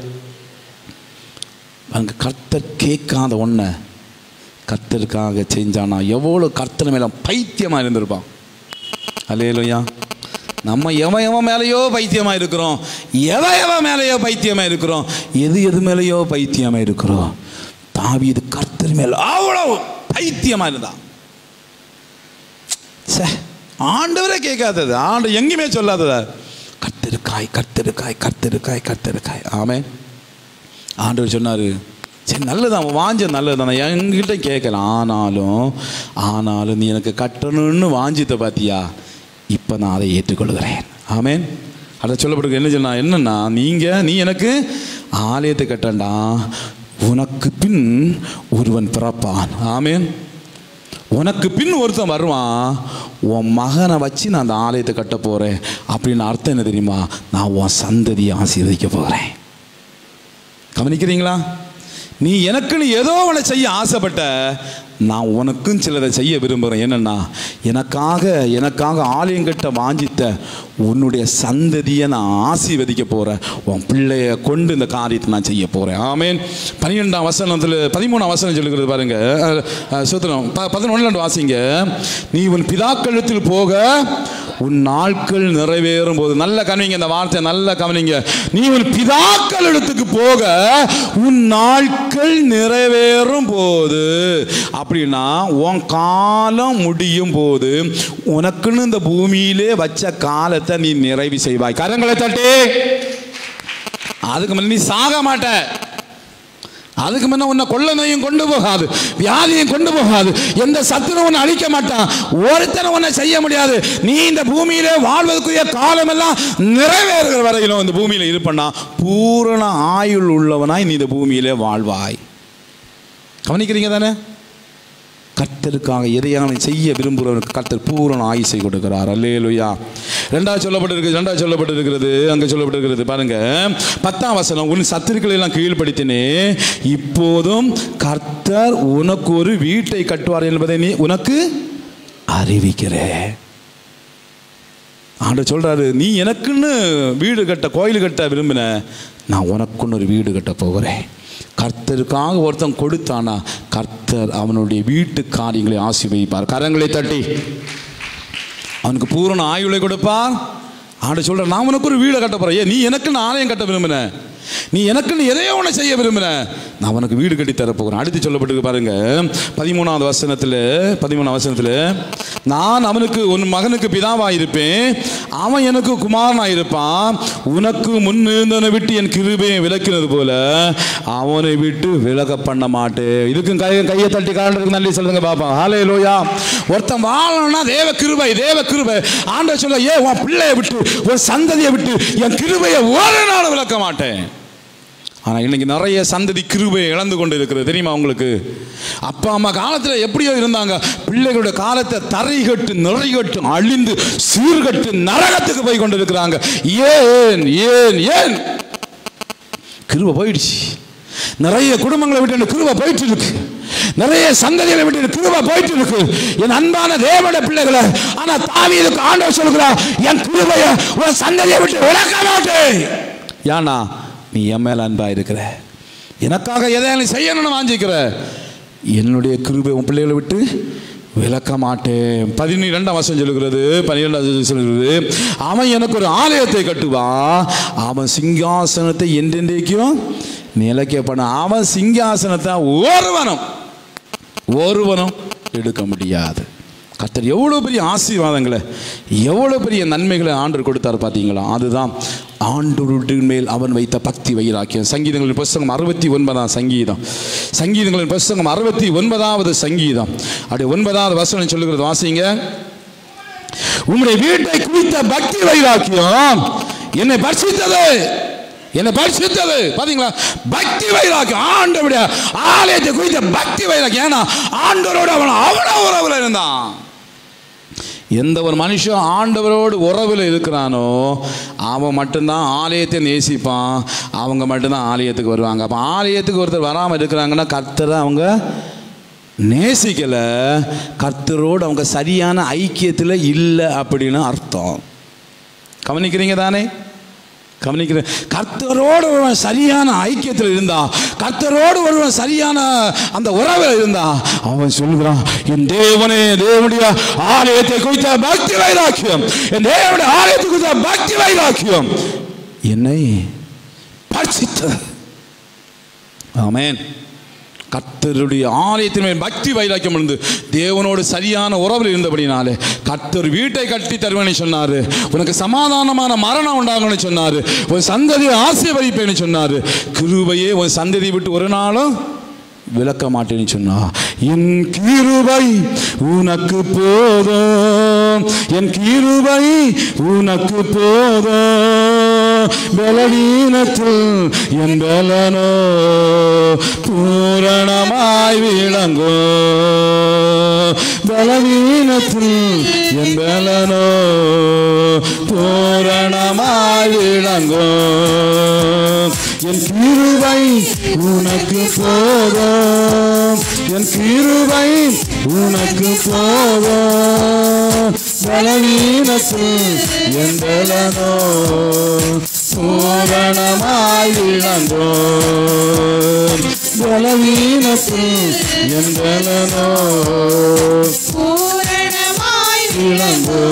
அங்கே கர்த்தர் கேட்காத ஒன்றை கர்த்தருக்காக செஞ்சானா எவ்வளோ கர்த்தர் மேலே பைத்தியமாக இருந்திருப்பான் அல்லேலூயா நம்ம எவன் எவன் மேலேயோ பைத்தியமாக இருக்கிறோம் எவன் எவன் மேலேயோ பைத்தியமாக இருக்கிறோம் எது எது மேலேயோ பைத்தியமாக இருக்கிறோம் தாவீது கர்த்தர் மேல அவ்வளோ பைத்தியமாக இருந்தான் சே ஆண்டவரே கேட்காதது ஆண்டு எங்கேயுமே சொல்லாதத கர்த்தருக்காய் கர்த்தருக்காய் கர்த்தருக்காய் கர்த்தருக்காய் ஆமென் ஆண்டவர் சொன்னார் சரி நல்லதான் அவன் வாஞ்ச நல்லதுதான் நான் என்கிட்ட கேட்கல ஆனாலும் ஆனாலும் நீ எனக்கு கட்டணும்னு வாஞ்சித்த பாத்தியா இப்போ நான் அதை ஏற்றுக்கொள்கிறேன் ஆமென் அதை சொல்லப்படுறது என்ன சொன்னா என்னன்னா நீங்கள் நீ எனக்கு ஆலயத்தை கட்டண்டா உனக்கு பின் ஒருவன் பிறப்பான் ஆமென் உனக்கு பின் ஒருத்தன் வருவான் உன் மகனை வச்சு நான் அந்த ஆலயத்தை கட்ட போகிறேன் அப்படின்னு அர்த்தம் என்ன தெரியுமா நான் உன் சந்ததியை ஆசீர்வதிக்க போகிறேன் கவனிக்கிறீங்களா நீ எனக்குன்னு ஏதோ ஒன்று செய்ய ஆசைப்பட்ட நான் உனக்கும் சிலதை செய்ய விரும்புகிறேன் என்னன்னா எனக்காக எனக்காக ஆலயம் கட்ட வாஞ்சித்த உன்னுடைய சந்ததியை நான் ஆசீர்வதிக்க போகிறேன் உன் பிள்ளைய கொண்டு இந்த காரியத்தை நான் செய்ய போகிறேன் ஆமேன் பன்னிரெண்டாம் வசனத்தில் பதிமூணாம் வசனம் சொல்லுகிறது பாருங்க அஹ், அஹ், சுத்திரம் ப பதினொன்று வாசிங்க நீ உன் பிதாக்களத்தில் போக உன் நாட்கள் நிறைவேறும் போது நல்ல கவனிங்க இந்த வார்த்தை நல்ல கவனிங்க நீ உன் பிதாக்கள் இடத்துக்கு போக உன் நாட்கள் நிறைவேறும் போது அப்படின்னா உன் காலம் முடியும் போது உனக்குன்னு இந்த பூமியிலே வச்ச காலத்தை நீ நிறைவு செய்வாய் கரங்களை தட்டி அதுக்கு முன்ன நீ சாக மாட்ட அதுக்கு முன்ன உன்னை கொள்ள நோயும் கொண்டு போகாது வியாதியும் கொண்டு போகாது எந்த சத்துரும் உன்னை அழிக்க மாட்டான் ஒருத்தனை உன்னை செய்ய முடியாது நீ இந்த பூமியிலே வாழ்வதற்குரிய காலமெல்லாம் நிறைவேறுகிற வரையிலும் இந்த பூமியில இருப்பண்ணா பூரண ஆயுள் உள்ளவனாய் நீ இந்த பூமியிலே வாழ்வாய் கவனிக்கிறீங்க தானே கர்த்தருக்காக எதையான செய்ய விரும்புகிறவருக்கு கர்த்தர் பூரண ஆயுசை கொடுக்கிறார் அல்லேலுயா ரெண்டாவது சொல்லப்பட்டிருக்கு ரெண்டாவது சொல்லப்பட்டிருக்கிறது அங்கே சொல்லப்பட்டிருக்கிறது பாருங்க பத்தாம் வசனம் உன் சத்துருக்களை எல்லாம் கீழ்ப்படுத்தினே இப்போதும் கர்த்தர் உனக்கு ஒரு வீட்டை கட்டுவார் என்பதை நீ உனக்கு அறிவிக்கிறேன் ஆண்டு சொல்றாரு நீ எனக்குன்னு வீடு கட்ட கோயில் கட்ட விரும்பின நான் உனக்குன்னு ஒரு வீடு கட்ட போகிறேன் கர்த்தருக்காக ஒருத்தன் கொடுத்தானா கர்த்தர் அவனுடைய வீட்டு காரியங்களை ஆசீர்வதிப்பார் கரங்களை தட்டி அவனுக்கு பூரண ஆயுளை கொடுப்பார் ஆண்டு சொல்ற நான் உனக்கு ஒரு வீடை கட்ட போறேன் ஏன் நீ எனக்குன்னு ஆலயம் கட்ட விரும்பின நீ எனக்குன்னு எதையோ ஒன்று செய்ய விரும்பின நான் உனக்கு வீடு கட்டி தரப்போகிறேன் அடுத்து சொல்லப்பட்டிருக்கு பாருங்க பதிமூணாவது வசனத்தில் பதிமூணாவது வசனத்தில் நான் அவனுக்கு உன் மகனுக்கு பிதாவாக இருப்பேன் அவன் எனக்கு குமாரனாக இருப்பான் உனக்கு முன் இருந்தவனை விட்டு என் கிருபையை விலக்கினது போல அவனை விட்டு விலக பண்ண மாட்டேன் இதுக்கும் கை கையை தட்டி காரணத்துக்கு நன்றி சொல்லுங்க பாப்பா ஹாலே லோயா ஒருத்தன் வாழணும்னா தேவ கிருபை தேவ கிருபை ஆண்டவர் சொல்ல ஏ உன் பிள்ளையை விட்டு உன் சந்ததியை விட்டு என் கிருபையை ஒரு நாள் விளக்க மாட்டேன் ஆனால் இன்னைக்கு நிறைய சந்ததி கிருபையை இழந்து கொண்டு இருக்கிறது தெரியுமா உங்களுக்கு அப்பா அம்மா காலத்தில் எப்படியோ இருந்தாங்க பிள்ளைகளுடைய காலத்தை தரைகட்டு நிறைகட்டு அழிந்து சீர்கட்டு நரகத்துக்கு போய் கொண்டு இருக்கிறாங்க ஏன் ஏன் ஏன் கிருபை போயிடுச்சு நிறைய குடும்பங்களை விட்டு கிருபை போயிட்டு இருக்கு நிறைய சந்ததிகளை விட்டு கிருபை போயிட்டு இருக்கு என் அன்பான தேவனுடைய பிள்ளைகளை ஆனா தாவீதுக்கு ஆண்டவர் சொல்கிறார் என் கிருபையை உன் சந்ததியை விட்டு விளக்க மாட்டேன் ஏன்னா நீ என் மேல அன்பா இருக்கிற எனக்காக எதையாலும் செய்யணும்னு வாஞ்சிக்கிற என்னுடைய கிருபை உன் பிள்ளைகளை விட்டு விளக்க மாட்டேன் பதினிரெண்டாம் வருஷம் சொல்லுகிறது பன்னிரெண்டாம் சொல்லுகிறது அவன் எனக்கு ஒரு ஆலயத்தை கட்டுவான் அவன் சிங்காசனத்தை என்றென்றைக்கும் நிலைக்க பண்ண அவன் சிங்காசனத்தை ஒருவனும் ஒருவனும் எடுக்க முடியாது கர்த்தர் எவ்வளோ பெரிய ஆசீர்வாதங்களை எவ்வளோ பெரிய நன்மைகளை ஆண்டு கொடுத்தார் பார்த்தீங்களா அதுதான் ஆண்டோருடைய மேல் அவன் வைத்த பக்தி வைராக்கியம் சங்கீதங்களின் புஸ்தகம் அறுபத்தி ஒன்பதாம் சங்கீதம் சங்கீதங்களின் புஸ்தகம் அறுபத்தி ஒன்பதாவது சங்கீதம் அப்படி ஒன்பதாவது வசனம் சொல்லுகிறது வாசிங்க உம்முடைய வீட்டை குறித்த பக்தி வைராக்கியம் என்னை பரிசுத்தது என்னை பரிசுத்தது பாத்தீங்களா பக்தி வைராக்கியம் ஆண்டவருடைய ஆலயத்தை குறித்த பக்தி வைராக்கியம் ஏன்னா ஆண்டவரோடு அவன் அவ்வளவு உறவுல இருந்தான் எந்த ஒரு மனுஷன் ஆண்டவரோடு உறவில் இருக்கிறானோ அவன் மட்டும்தான் ஆலயத்தை நேசிப்பான் அவங்க மட்டும்தான் ஆலயத்துக்கு வருவாங்க அப்போ ஆலயத்துக்கு ஒருத்தர் வராமல் இருக்கிறாங்கன்னா கர்த்தரை அவங்க நேசிக்கலை கர்த்தரோடு அவங்க சரியான ஐக்கியத்தில் இல்லை அப்படின்னு அர்த்தம் கவனிக்கிறீங்க தானே கவனிக்கிறேன் கர்த்தரோடு ஒருவன் சரியான ஐக்கியத்தில் இருந்தா கர்த்தரோடு ஒருவன் சரியான அந்த உறவில் இருந்தா அவன் சொல்லுகிறான் என் தேவனே தேவனுடைய ஆலயத்தை குறித்த பக்தி வைராக்கியம் என் தேவனுடைய ஆலயத்தை குறித்த பக்தி வைராக்கியம் என்னை பரிசித்தது ஆமென் கர்த்தருடைய ஆலயத்தின் மேல் பக்தி வைராக்கியம் இருந்து தேவனோடு சரியான உறவில் இருந்தபடினாலே கர்த்தர் வீட்டை கட்டி தருவேன்னு சொன்னாரு உனக்கு சமாதானமான மரணம் உண்டாகும்னு சொன்னாரு உன் சந்ததியை ஆசீர்வதிப்பேன்னு சொன்னாரு கிருபையே உன் சந்ததியை விட்டு ஒரு நாளும் விளக்க மாட்டேன்னு சொன்னா என் கிருபை உனக்கு போதும் என் கிருபை உனக்கு போதும் பலவீனத்தில் என் பலனோ பூரணமாய் விளங்கோ பலவீனத்தில் என் பலனோ பூரணமாய் விளங்கோ என் கிருபை உனக்கு போதும் என் கிருபை உனக்கு போதும் பலவீனத்தில் என் பலனோ பூரணமாய் விளங்கோ பலவீனத்தில் என் பலனோ பூரணமாய் விளங்கோ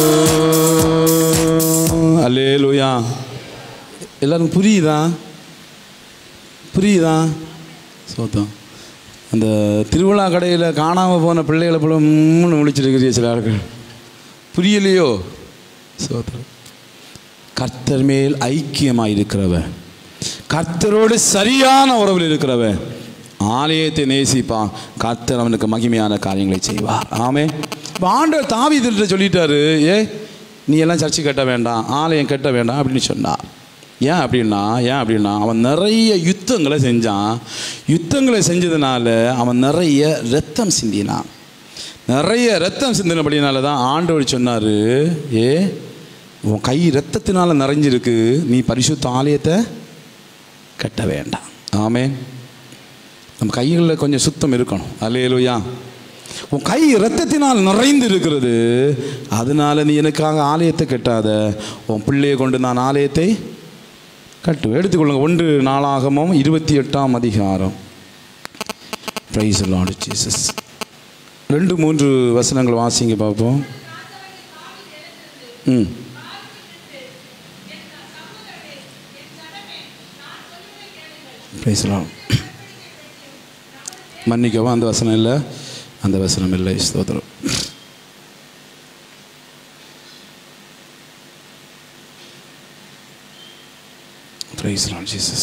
அல்லேலூயா எல்லாரும் புரியுதா புரியுதா சோத்தம் அந்த திருவிழா கடையில் காணாமல் போன பிள்ளைகளை போல மூணு முடிச்சிருக்கிறீ சில ஆட்கள் புரியலையோ சோத்திரம் கர்த்தர் மேல் ஐக்கியமாக இருக்கிறவன் கர்த்தரோடு சரியான உறவில் இருக்கிறவன் ஆலயத்தை நேசிப்பான் கர்த்தர் அவனுக்கு மகிமையான காரியங்களை செய்வார் ஆமே இப்போ ஆண்டவர் தாவீதுகிட்ட சொல்லிட்டாரு ஏ நீ எல்லாம் சர்ச்சை கட்ட வேண்டாம் ஆலயம் கட்ட வேண்டாம் அப்படின்னு சொன்னார் ஏன் அப்படின்னா ஏன் அப்படின்னா அவன் நிறைய யுத்தங்களை செஞ்சான் யுத்தங்களை செஞ்சதுனால அவன் நிறைய ரத்தம் சிந்தினான் நிறைய ரத்தம் சிந்தினபடினால தான் ஆண்டவர் சொன்னார் ஏ உன் கை ரத்தத்தினால நிறைஞ்சிருக்கு நீ பரிசுத்த ஆலயத்தை கட்ட வேண்டாம் ஆமே நம்ம கைகளில் கொஞ்சம் சுத்தம் இருக்கணும் அல்லேலூயா உன் கை ரத்தத்தினால் நிறைந்து இருக்கிறது அதனால நீ எனக்காக ஆலயத்தை கட்டாத உன் பிள்ளையை கொண்டு நான் ஆலயத்தை கட்டு எடுத்துக்கொள்ளுங்க ஒன்று நாளாகமும் இருபத்தி எட்டாம் அதிகாரம் பிரைஸ் லார்டு ஜீசஸ் ரெண்டு மூன்று வசனங்கள் வாசிங்க பார்ப்போம் ம் பிரைஸ் லார்டு மன்னிக்கவும் அந்த வசனம் இல்லை அந்த வசனம் இல்லை ஸ்தோத்திரம் Praise the Lord Jesus.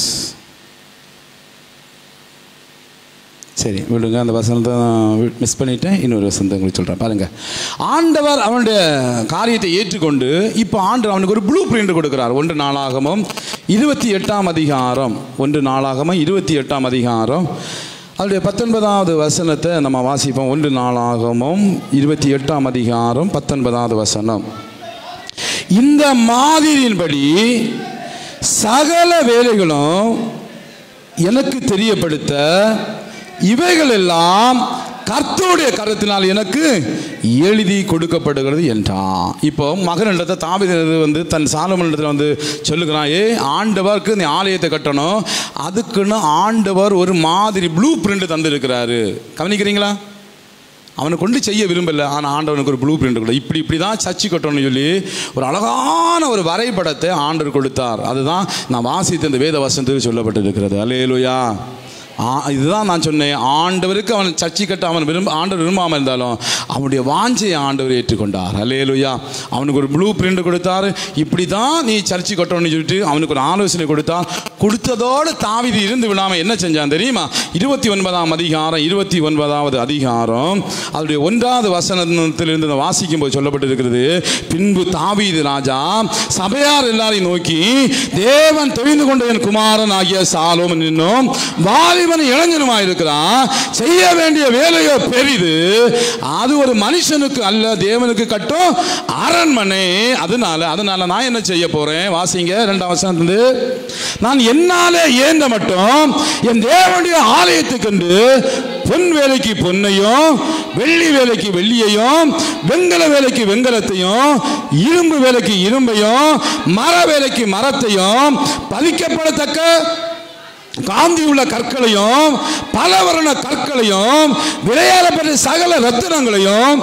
சரி விடுங்க அந்த வசனத்தை மிஸ் பண்ணிட்டேன் இன்னொரு வசனத்தை உங்களுக்கு சொல்கிறேன் பாருங்க ஆண்டவர் அவனுடைய காரியத்தை ஏற்றுக்கொண்டு இப்போ ஆண்டவர் அவனுக்கு ஒரு ப்ளூ பிரிண்ட் கொடுக்குறார் ஒன்று நாளாகமும் இருபத்தி எட்டாம் அதிகாரம் ஒன்று நாளாகமும் இருபத்தி எட்டாம் அதிகாரம் அதனுடைய பத்தொன்பதாவது வசனத்தை நம்ம வாசிப்போம் ஒன்று நாளாகமும் இருபத்தி எட்டாம் அதிகாரம் பத்தொன்பதாவது வசனம் இந்த மாதிரியின்படி சகல வேலைகளும் எனக்கு தெரியப்படுத்த இவைகளெல்லாம் கர்த்தருடைய கருத்தினால் எனக்கு எழுதி கொடுக்கப்படுகிறது என்றான் இப்போ மகனிடத்தை தாவீது வந்து தன் சாலமனிடத்தில் வந்து சொல்லுகிறான் ஏ ஆண்டவருக்கு நீ ஆலயத்தை கட்டணும் அதுக்குன்னு ஆண்டவர் ஒரு மாதிரி ப்ளூ பிரிண்ட் தந்திருக்கிறாரு கவனிக்கிறீங்களா அவனை கொண்டு செய்ய விரும்பல ஆனால் ஆண்டவனுக்கு ஒரு ப்ளூ பிரிண்ட் கூட இப்படி இப்படி தான் சர்ச்சு கட்டணும்னு சொல்லி ஒரு அழகான ஒரு வரைபடத்தை ஆண்டவர் கொடுத்தார் அதுதான் நான் வாசித்த இந்த வேத வசனத்தில் சொல்லப்பட்டிருக்கிறது அல்லேலுயா ஆ இதுதான் நான் சொன்னேன் ஆண்டவருக்கு அவன் சர்ச்சை கட்ட அவன் விரும்ப ஆண்டவர் விரும்பாமல் இருந்தாலும் அவனுடைய வாஞ்சையை ஆண்டவர் ஏற்றுக்கொண்டார் அல்லேலுயா அவனுக்கு ஒரு ப்ளூ பிரிண்ட் கொடுத்தாரு இப்படி தான் நீ சர்ச்சை கட்டணும்னு சொல்லிட்டு அவனுக்கு ஒரு ஆலோசனை கொடுத்தார் கொடுத்ததோடு தாவிதி இருந்து விடாமல் என்ன செஞ்சான் தெரியுமா இருபத்தி ஒன்பதாம் அதிகாரம் இருபத்தி ஒன்பதாவது அதிகாரம் அதனுடைய ஒன்றாவது வசனத்திலிருந்து நான் வாசிக்கும் போது சொல்லப்பட்டிருக்கிறது பின்பு தாவீது ராஜா சபையார் எல்லாரையும் நோக்கி தேவன் தெரிந்து கொண்ட என் குமாரன் ஆகிய சாலோம் நின்னும் வாலிபன் இளைஞனுமா இருக்கிறான் செய்ய வேண்டிய வேலையோ பெரிது அது ஒரு மனுஷனுக்கு அல்ல தேவனுக்கு கட்டும் அரண்மனை அதனால அதனால நான் என்ன செய்ய போறேன் வாசிங்க ரெண்டாம் வசனத்திலிருந்து நான் என்னாலே ஏந்த மட்டும் என் தேவனுடைய ஆலயத்துக்கென்று பொன் வேலைக்கு பொன்னையும் வெள்ளி வேலைக்கு வெள்ளியையும் வெங்கல வேலைக்கு வெங்கலத்தையும் இரும்பு வேலைக்கு இரும்பையும் மர வேலைக்கு மரத்தையும் பதிக்கப்படத்தக்க காந்தி உள்ள கற்களையும் பலவர்ண கற்களையும் விளையாடப்பட்ட சகல ரத்தினங்களையும்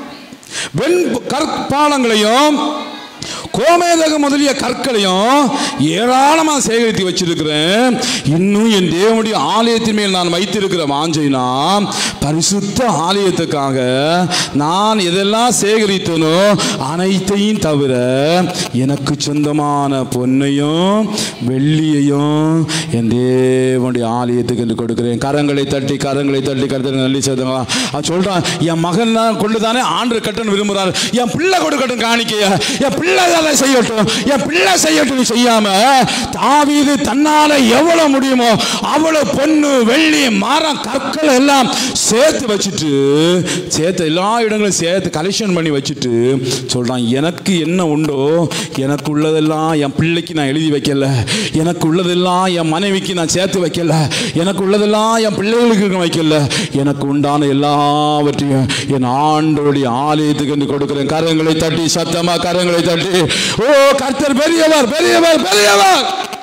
வெண் கற்பாலங்களையும் கோமேதகம் முதலிய கற்களையும் ஏராளமாக சேகரித்து வச்சிருக்கிறேன் இன்னும் என் தேவனுடைய ஆலயத்தின் மேல் நான் வைத்திருக்கிற வாஞ்சைனா பரிசுத்த ஆலயத்துக்காக நான் எதெல்லாம் சேகரித்தனோ அனைத்தையும் தவிர எனக்கு சொந்தமான பொன்னையும் வெள்ளியையும் என் தேவனுடைய ஆலயத்துக்கு என்று கொடுக்கிறேன் கரங்களை தட்டி கரங்களை தட்டி கருத்து நல்லி சேர்த்துங்க அவன் சொல்றான் என் மகன் தான் கொண்டு தானே ஆண்டு கட்டணும் விரும்புறாரு என் பிள்ளை கொடுக்கட்டும் காணிக்கைய என் பிள்ளை அதை செய்யட்டும் என் பிள்ளை செய்யட்டும் செய்யாம தாவீது தன்னால எவ்வளவு முடியுமோ அவ்வளவு பொண்ணு வெள்ளி மரம் கற்கள் எல்லாம் சேர்த்து வச்சுட்டு சேர்த்து எல்லா இடங்களும் சேர்த்து கலெக்ஷன் பண்ணி வச்சுட்டு சொல்றான் எனக்கு என்ன உண்டோ எனக்கு உள்ளதெல்லாம் என் பிள்ளைக்கு நான் எழுதி வைக்கல எனக்கு உள்ளதெல்லாம் என் மனைவிக்கு நான் சேர்த்து வைக்கல எனக்கு உள்ளதெல்லாம் என் பிள்ளைகளுக்கு வைக்கல எனக்கு உண்டான எல்லாவற்றையும் என் ஆண்டோடைய ஆலயத்துக்கு என்று கொடுக்கிறேன் கரங்களை தட்டி சத்தமா கரங்களை தட்டி ஓ கர்த்தர் பெரியவர் பெரியவர் பெரியவர்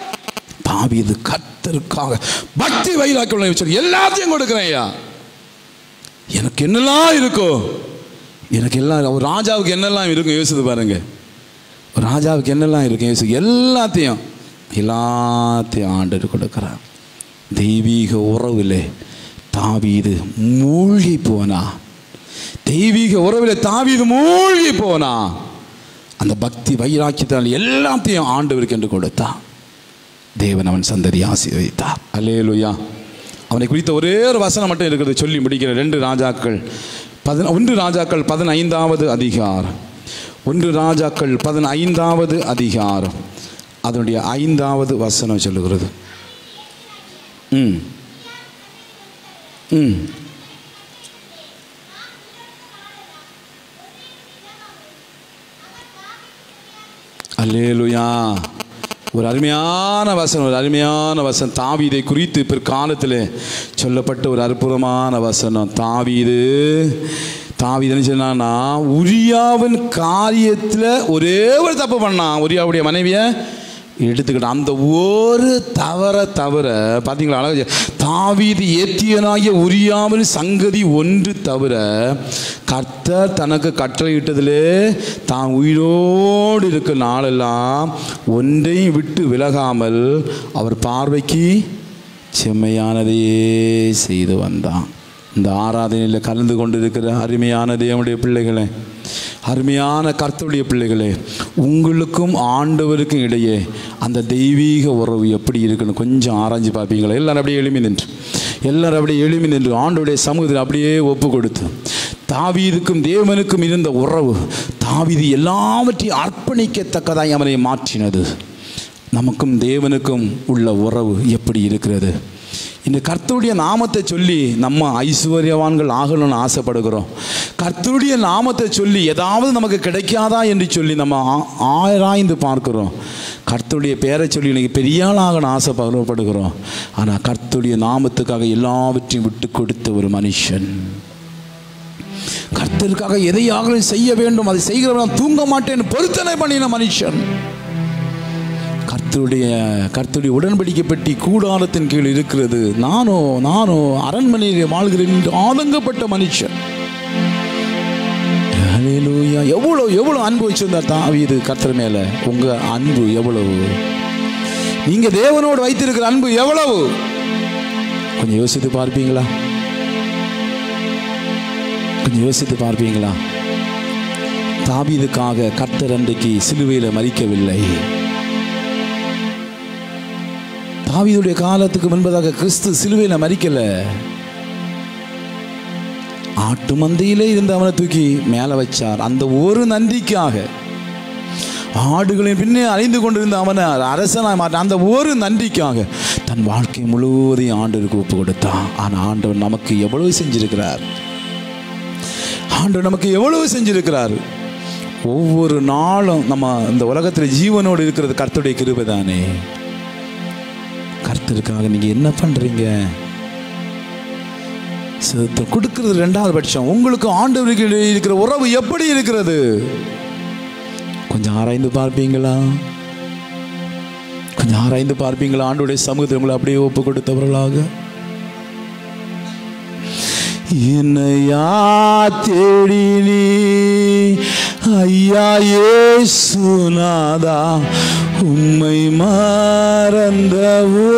தாவீது கர்த்தருக்காக பக்தி வைராக்கியம் வச்சு எல்லாத்தையும் கொடுக்கிறேன் ஐயா எனக்கு என்னெல்லாம் இருக்கோ எனக்கு எல்லாம் ஒரு ராஜாவுக்கு என்னெல்லாம் இருக்கும் யோசித்து பாருங்க ஒரு ராஜாவுக்கு என்னெல்லாம் இருக்கும் யோசிச்சு எல்லாத்தையும் எல்லாத்தையும் ஆண்டர் கொடுக்கிறார் தெய்வீக உறவிலே தாவீது மூழ்கி போனா தெய்வீக உறவிலே தாவீது மூழ்கி போனா அந்த பக்தி வைராக்கியத்தினால் எல்லாத்தையும் ஆண்டவருக்கு என்று கொடுத்தான் தேவன் அவன் சந்ததி ஆசீர்வதித்தார் அல்லேலுயா அவனை குறித்த ஒரே ஒரு வசனம் மட்டும் இருக்கிறது சொல்லி முடிக்கிற ரெண்டு ராஜாக்கள் பதின ஒன்று ராஜாக்கள் பதினைந்தாவது அதிகாரம் ஒன்று ராஜாக்கள் பதினைந்தாவது அதிகாரம் அதனுடைய ஐந்தாவது வசனம் சொல்லுகிறது ம் ம் அல்லேலுயா ஒரு அருமையான வசனம் ஒரு அருமையான வசனம் தாவீதை குறித்து பிற்காலத்தில் சொல்லப்பட்ட ஒரு அற்புதமான வசனம் தாவீது தாவீதுன்னு சொன்னான்னா உரியாவின் காரியத்தில் ஒரே ஒரு தப்பு பண்ணான் உரியாவுடைய மனைவியை எடுத்துக்கிட்டான் அந்த ஒரு தவற தவிர பார்த்தீங்களா அழகு தாவீது ஏத்தியனாகிய உரியாமல் சங்கதி ஒன்று தவிர கர்த்தர் தனக்கு கட்டளையிட்டதிலே தான் உயிரோடு இருக்க நாளெல்லாம் ஒன்றையும் விட்டு விலகாமல் அவர் பார்வைக்கு செம்மையானதையே செய்து வந்தான் இந்த ஆராதனையில் கலந்து கொண்டிருக்கிற அருமையான தேவனுடைய பிள்ளைகளே அருமையான கர்த்தருடைய பிள்ளைகளே உங்களுக்கும் ஆண்டவருக்கும் இடையே அந்த தெய்வீக உறவு எப்படி இருக்குன்னு கொஞ்சம் ஆராய்ஞ்சு பார்ப்பீங்களா எல்லாரும் அப்படியே எளிமை நின்று எல்லாரும் அப்படியே எளிமை நின்று ஆண்டவருடைய சமூகத்தில் அப்படியே ஒப்பு கொடுத்து தாவீதுக்கும் தேவனுக்கும் இருந்த உறவு தாவீது எல்லாவற்றையும் அர்ப்பணிக்கத்தக்கதாய் அவனை மாற்றினது நமக்கும் தேவனுக்கும் உள்ள உறவு எப்படி இருக்கிறது இந்த கர்த்தருடைய நாமத்தை சொல்லி நம்ம ஐஸ்வர்யவான்கள் ஆகணும்னு ஆசைப்படுகிறோம் கர்த்தருடைய நாமத்தை சொல்லி ஏதாவது நமக்கு கிடைக்காதா என்று சொல்லி நம்ம ஆ- ஆராய்ந்து பார்க்கிறோம் கர்த்தருடைய பேரை சொல்லி இன்னைக்கு பெரிய ஆளாகணும் ஆசைப்படுகிறோம் ஆனால் கர்த்தருடைய நாமத்துக்காக எல்லாவற்றையும் விட்டு கொடுத்த ஒரு மனுஷன் கர்த்தருக்காக எதையாகலும் செய்ய வேண்டும் அதை செய்கிறவன் தூங்க மாட்டேன் பொருத்தனை பண்ணின மனுஷன் கர்த்தருடைய கர்த்தருடைய உடன்படிக்கை பெட்டி கூடாரத்தின் கீழ் இருக்கிறது நானோ நானோ அரண்மனையில் வாழ்கிறேன் என்று ஆதங்கப்பட்ட மனுஷன் ஹalleluya. எவ்வளோ எவ்வளோ அன்பு வச்சிருந்தார் தாவீது கர்த்தர் மேல உங்க அன்பு எவ்வளவு நீங்க தேவனோடு வைத்திருக்கிற அன்பு எவ்வளவு கொஞ்சம் யோசித்து பார்ப்பீங்களா கொஞ்சம் யோசித்து பார்ப்பீங்களா தாவீதுக்காக கர்த்தர் அன்றைக்கு சிலுவையில் மறிக்கவில்லை தாவீதுடைய காலத்துக்கு முன்பதாக கிறிஸ்து சிலுவையில் மறிக்கல ஆட்டு மந்தையிலே இருந்து அவனை தூக்கி மேலே வச்சார் அந்த ஒரு நன்றிக்காக ஆடுகளின் பின்னே அழிந்து கொண்டிருந்த அவனை அரசனாய் மாற்ற அந்த ஒரு நன்றிக்காக தன் வாழ்க்கை முழுவதையும் ஆண்டவருக்கு ஒப்பு கொடுத்தான் ஆனால் ஆண்டவர் நமக்கு எவ்வளவு செஞ்சிருக்கிறார் ஆண்டவர் நமக்கு எவ்வளவு செஞ்சிருக்கிறார் ஒவ்வொரு நாளும் நம்ம இந்த உலகத்தில் ஜீவனோடு இருக்கிறது கர்த்தருடைய கிருபை தானே கர்த்தருக்காக நீங்க என்ன பண்றீங்க சித்த- கொடுக்கிறது ரெண்டாவது பட்சம் உங்களுக்கு ஆண்டவருக்கு இடையே இருக்கிற உறவு எப்படி இருக்கிறது கொஞ்சம் ஆராய்ந்து பார்ப்பீங்களா கொஞ்சம் ஆராய்ந்து பார்ப்பீங்களா ஆண்டுடைய சமூகத்தில் உங்களை அப்படியே ஒப்பு கொடுத்தவர்களாக என்னையா தேடி நீ ஐயா ஏசுநாதா உம்மை மறந்தவோ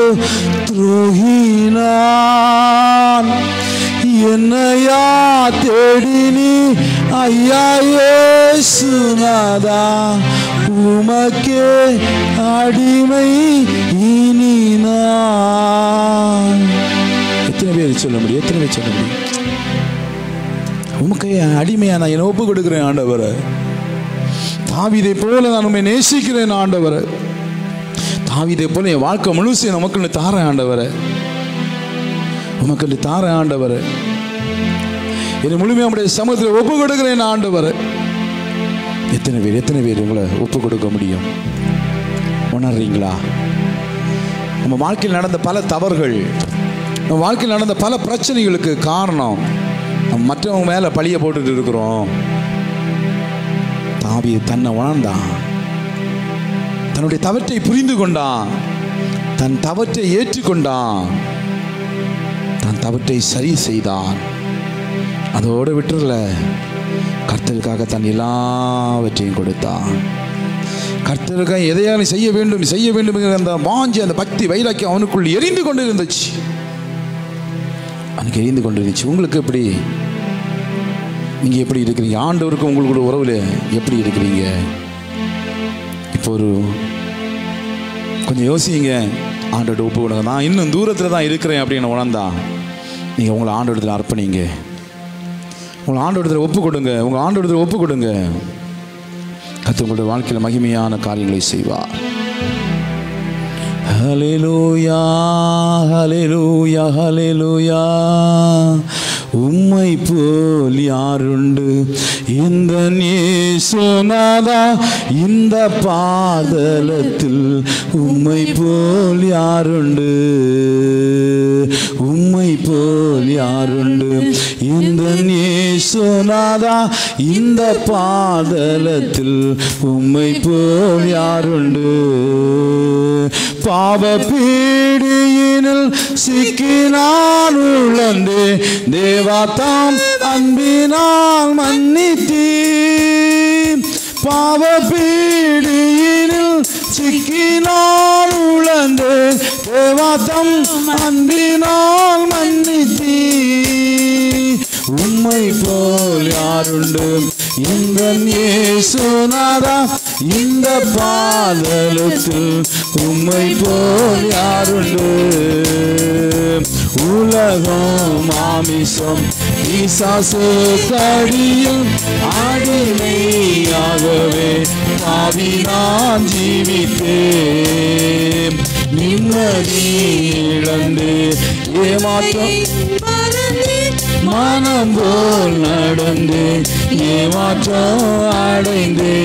துரோகினான் என்னையா தேடி நீ ஐயா ஏசுநாதா உமக்கே அடிமை இனி நான் எத்தனை பேர் சொல்ல முடியும் எத்தனை பேர் சொல்ல முடியும் உமக்கு அடிமையா நான் என்னை ஒப்பு கொடுக்கிறேன் ஆண்டவரை தாவிதை போல நான் உண்மை நேசிக்கிறேன் ஆண்டவரை தாவிதை போல என் வாழ்க்கை முழுசு நமக்கு தாரேன் ஆண்டவரை உமக்கு தாரேன் ஆண்டவரை என்னை முழுமையாக உடைய சமூகத்தில் ஒப்பு கொடுக்கிறேன் ஆண்டவரை எத்தனை பேர் எத்தனை பேர் உங்களை ஒப்பு கொடுக்க முடியும் உணர்றீங்களா நம்ம வாழ்க்கையில் நடந்த பல தவறுகள் நம்ம வாழ்க்கையில் நடந்த பல பிரச்சனைகளுக்கு காரணம் நம்ம மற்றவங்க மேலே பழிய போட்டுட்டு இருக்கிறோம் தாவி தன்னை உணர்ந்தான் தன்னுடைய தவற்றை புரிந்து கொண்டான் தன் தவற்றை ஏற்றுக்கொண்டான் தன் தவற்றை சரி செய்தான் அதோடு விட்டுறல கர்த்தருக்காக தன் எல்லாவற்றையும் கொடுத்தான் கர்த்தருக்காக எதையாலும் செய்ய வேண்டும் செய்ய வேண்டும் என்கிற அந்த வாஞ்சி அந்த பக்தி வைராக்கியம் அவனுக்குள் எரிந்து கொண்டு இருந்துச்சு அவனுக்கு எரிந்து கொண்டு இருந்துச்சு உங்களுக்கு எப்படி நீங்கள் எப்படி இருக்கிறீங்க ஆண்டவருக்கு உங்களுடைய உறவில் எப்படி இருக்கிறீங்க இப்போ ஒரு கொஞ்சம் யோசிங்க ஆண்டோட ஒப்பு கொடுங்க நான் இன்னும் தூரத்தில் தான் இருக்கிறேன் அப்படின்னு உணர்ந்தா நீங்கள் உங்களை ஆண்டோடத்தில் அர்ப்பணிங்க உங்களை ஆண்டோடத்தில் ஒப்பு கொடுங்க உங்கள் ஆண்டோடத்தில் ஒப்பு கொடுங்க கத்து உங்களுடைய வாழ்க்கையில் மகிமையான காரியங்களை செய்வார் ஹalleluya ஹalleluya ஹalleluya உம்மை போல் யாருண்டு இந்த நேசனாதா இந்த பாதலத்தில் உம்மை போல் யாருண்டு உம்மை போல் யாருண்டு இந்த நேசனாதா இந்த பாதலத்தில் உம்மை போல் யாருண்டு பாவ பீடியினில் சிக்கினான் உழந்து தேவா தாம் அன்பினால் மன்னித்தீ பாவ பீடியினில் சிக்கினான் உழந்து தேவா தம் அன்பினால் மன்னித்தீ உம்மை போல் யாருண்டு இந்த இயேசுநாதா இந்த பாதலத்தில் உம்மை போல் யாருண்டு உலகம் மாமிசம் பிசாசு கடியும் அடிமையாகவே பாவி நான் ஜீவித்தேன் நிம்மதி இழந்து ஏமாற்றம் மனம் போல் நடந்து ஏமாற்றம் அடைந்தே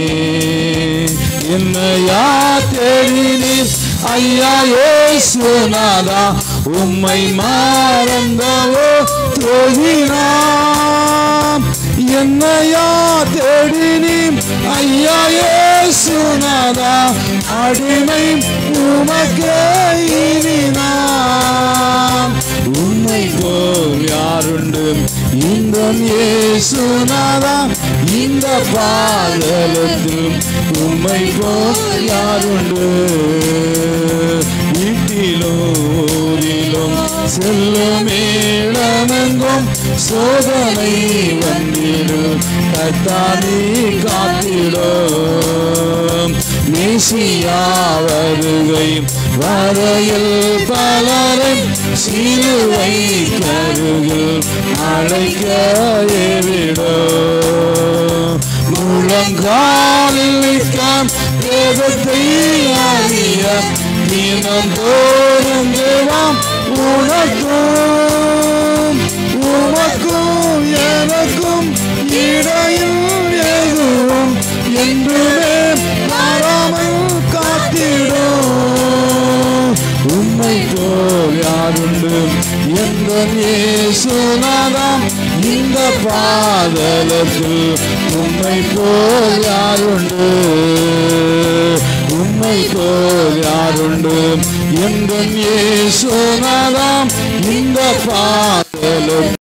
என்னையா தேடினீர் ஐயா ஏசுநாதா உம்மை மறந்தவோ தோகினாம் என்னையா தேடினி ஐயா ஏசுநாதா அடிமை உமக்கே இனி நான் உண்மை போல் யாருண்டு இந்த இயேசுநாதா இந்த பாதலத்தில் உண்மை போல் யாருண்டு வீட்டிலும் ஊரிலும் செல்லும் இடமெங்கும் சோதனை வந்திடும் கத்தானி காத்திடும் மேசியா வருகை வரையில் பலரை சிலுவை கருகில் அழைக்க ஏறிடும் முழங்காலில் நிற்க வேதத்தை அறிய தினம் தோறும் தேவாம் உனக்கும் உமக்கும் எனக்கும் இடையில் எதுவும் என்றுமே மாறாமல் காத்திடும் உண்மை போல் யாருண்டு எந்த இயேசுநாதம் இந்த பாதலத்தில் உண்மை போல் யாருண்டு உண்மை போல் யாருண்டு எந்த இயேசுநாதம் இந்த பாதலத்தில்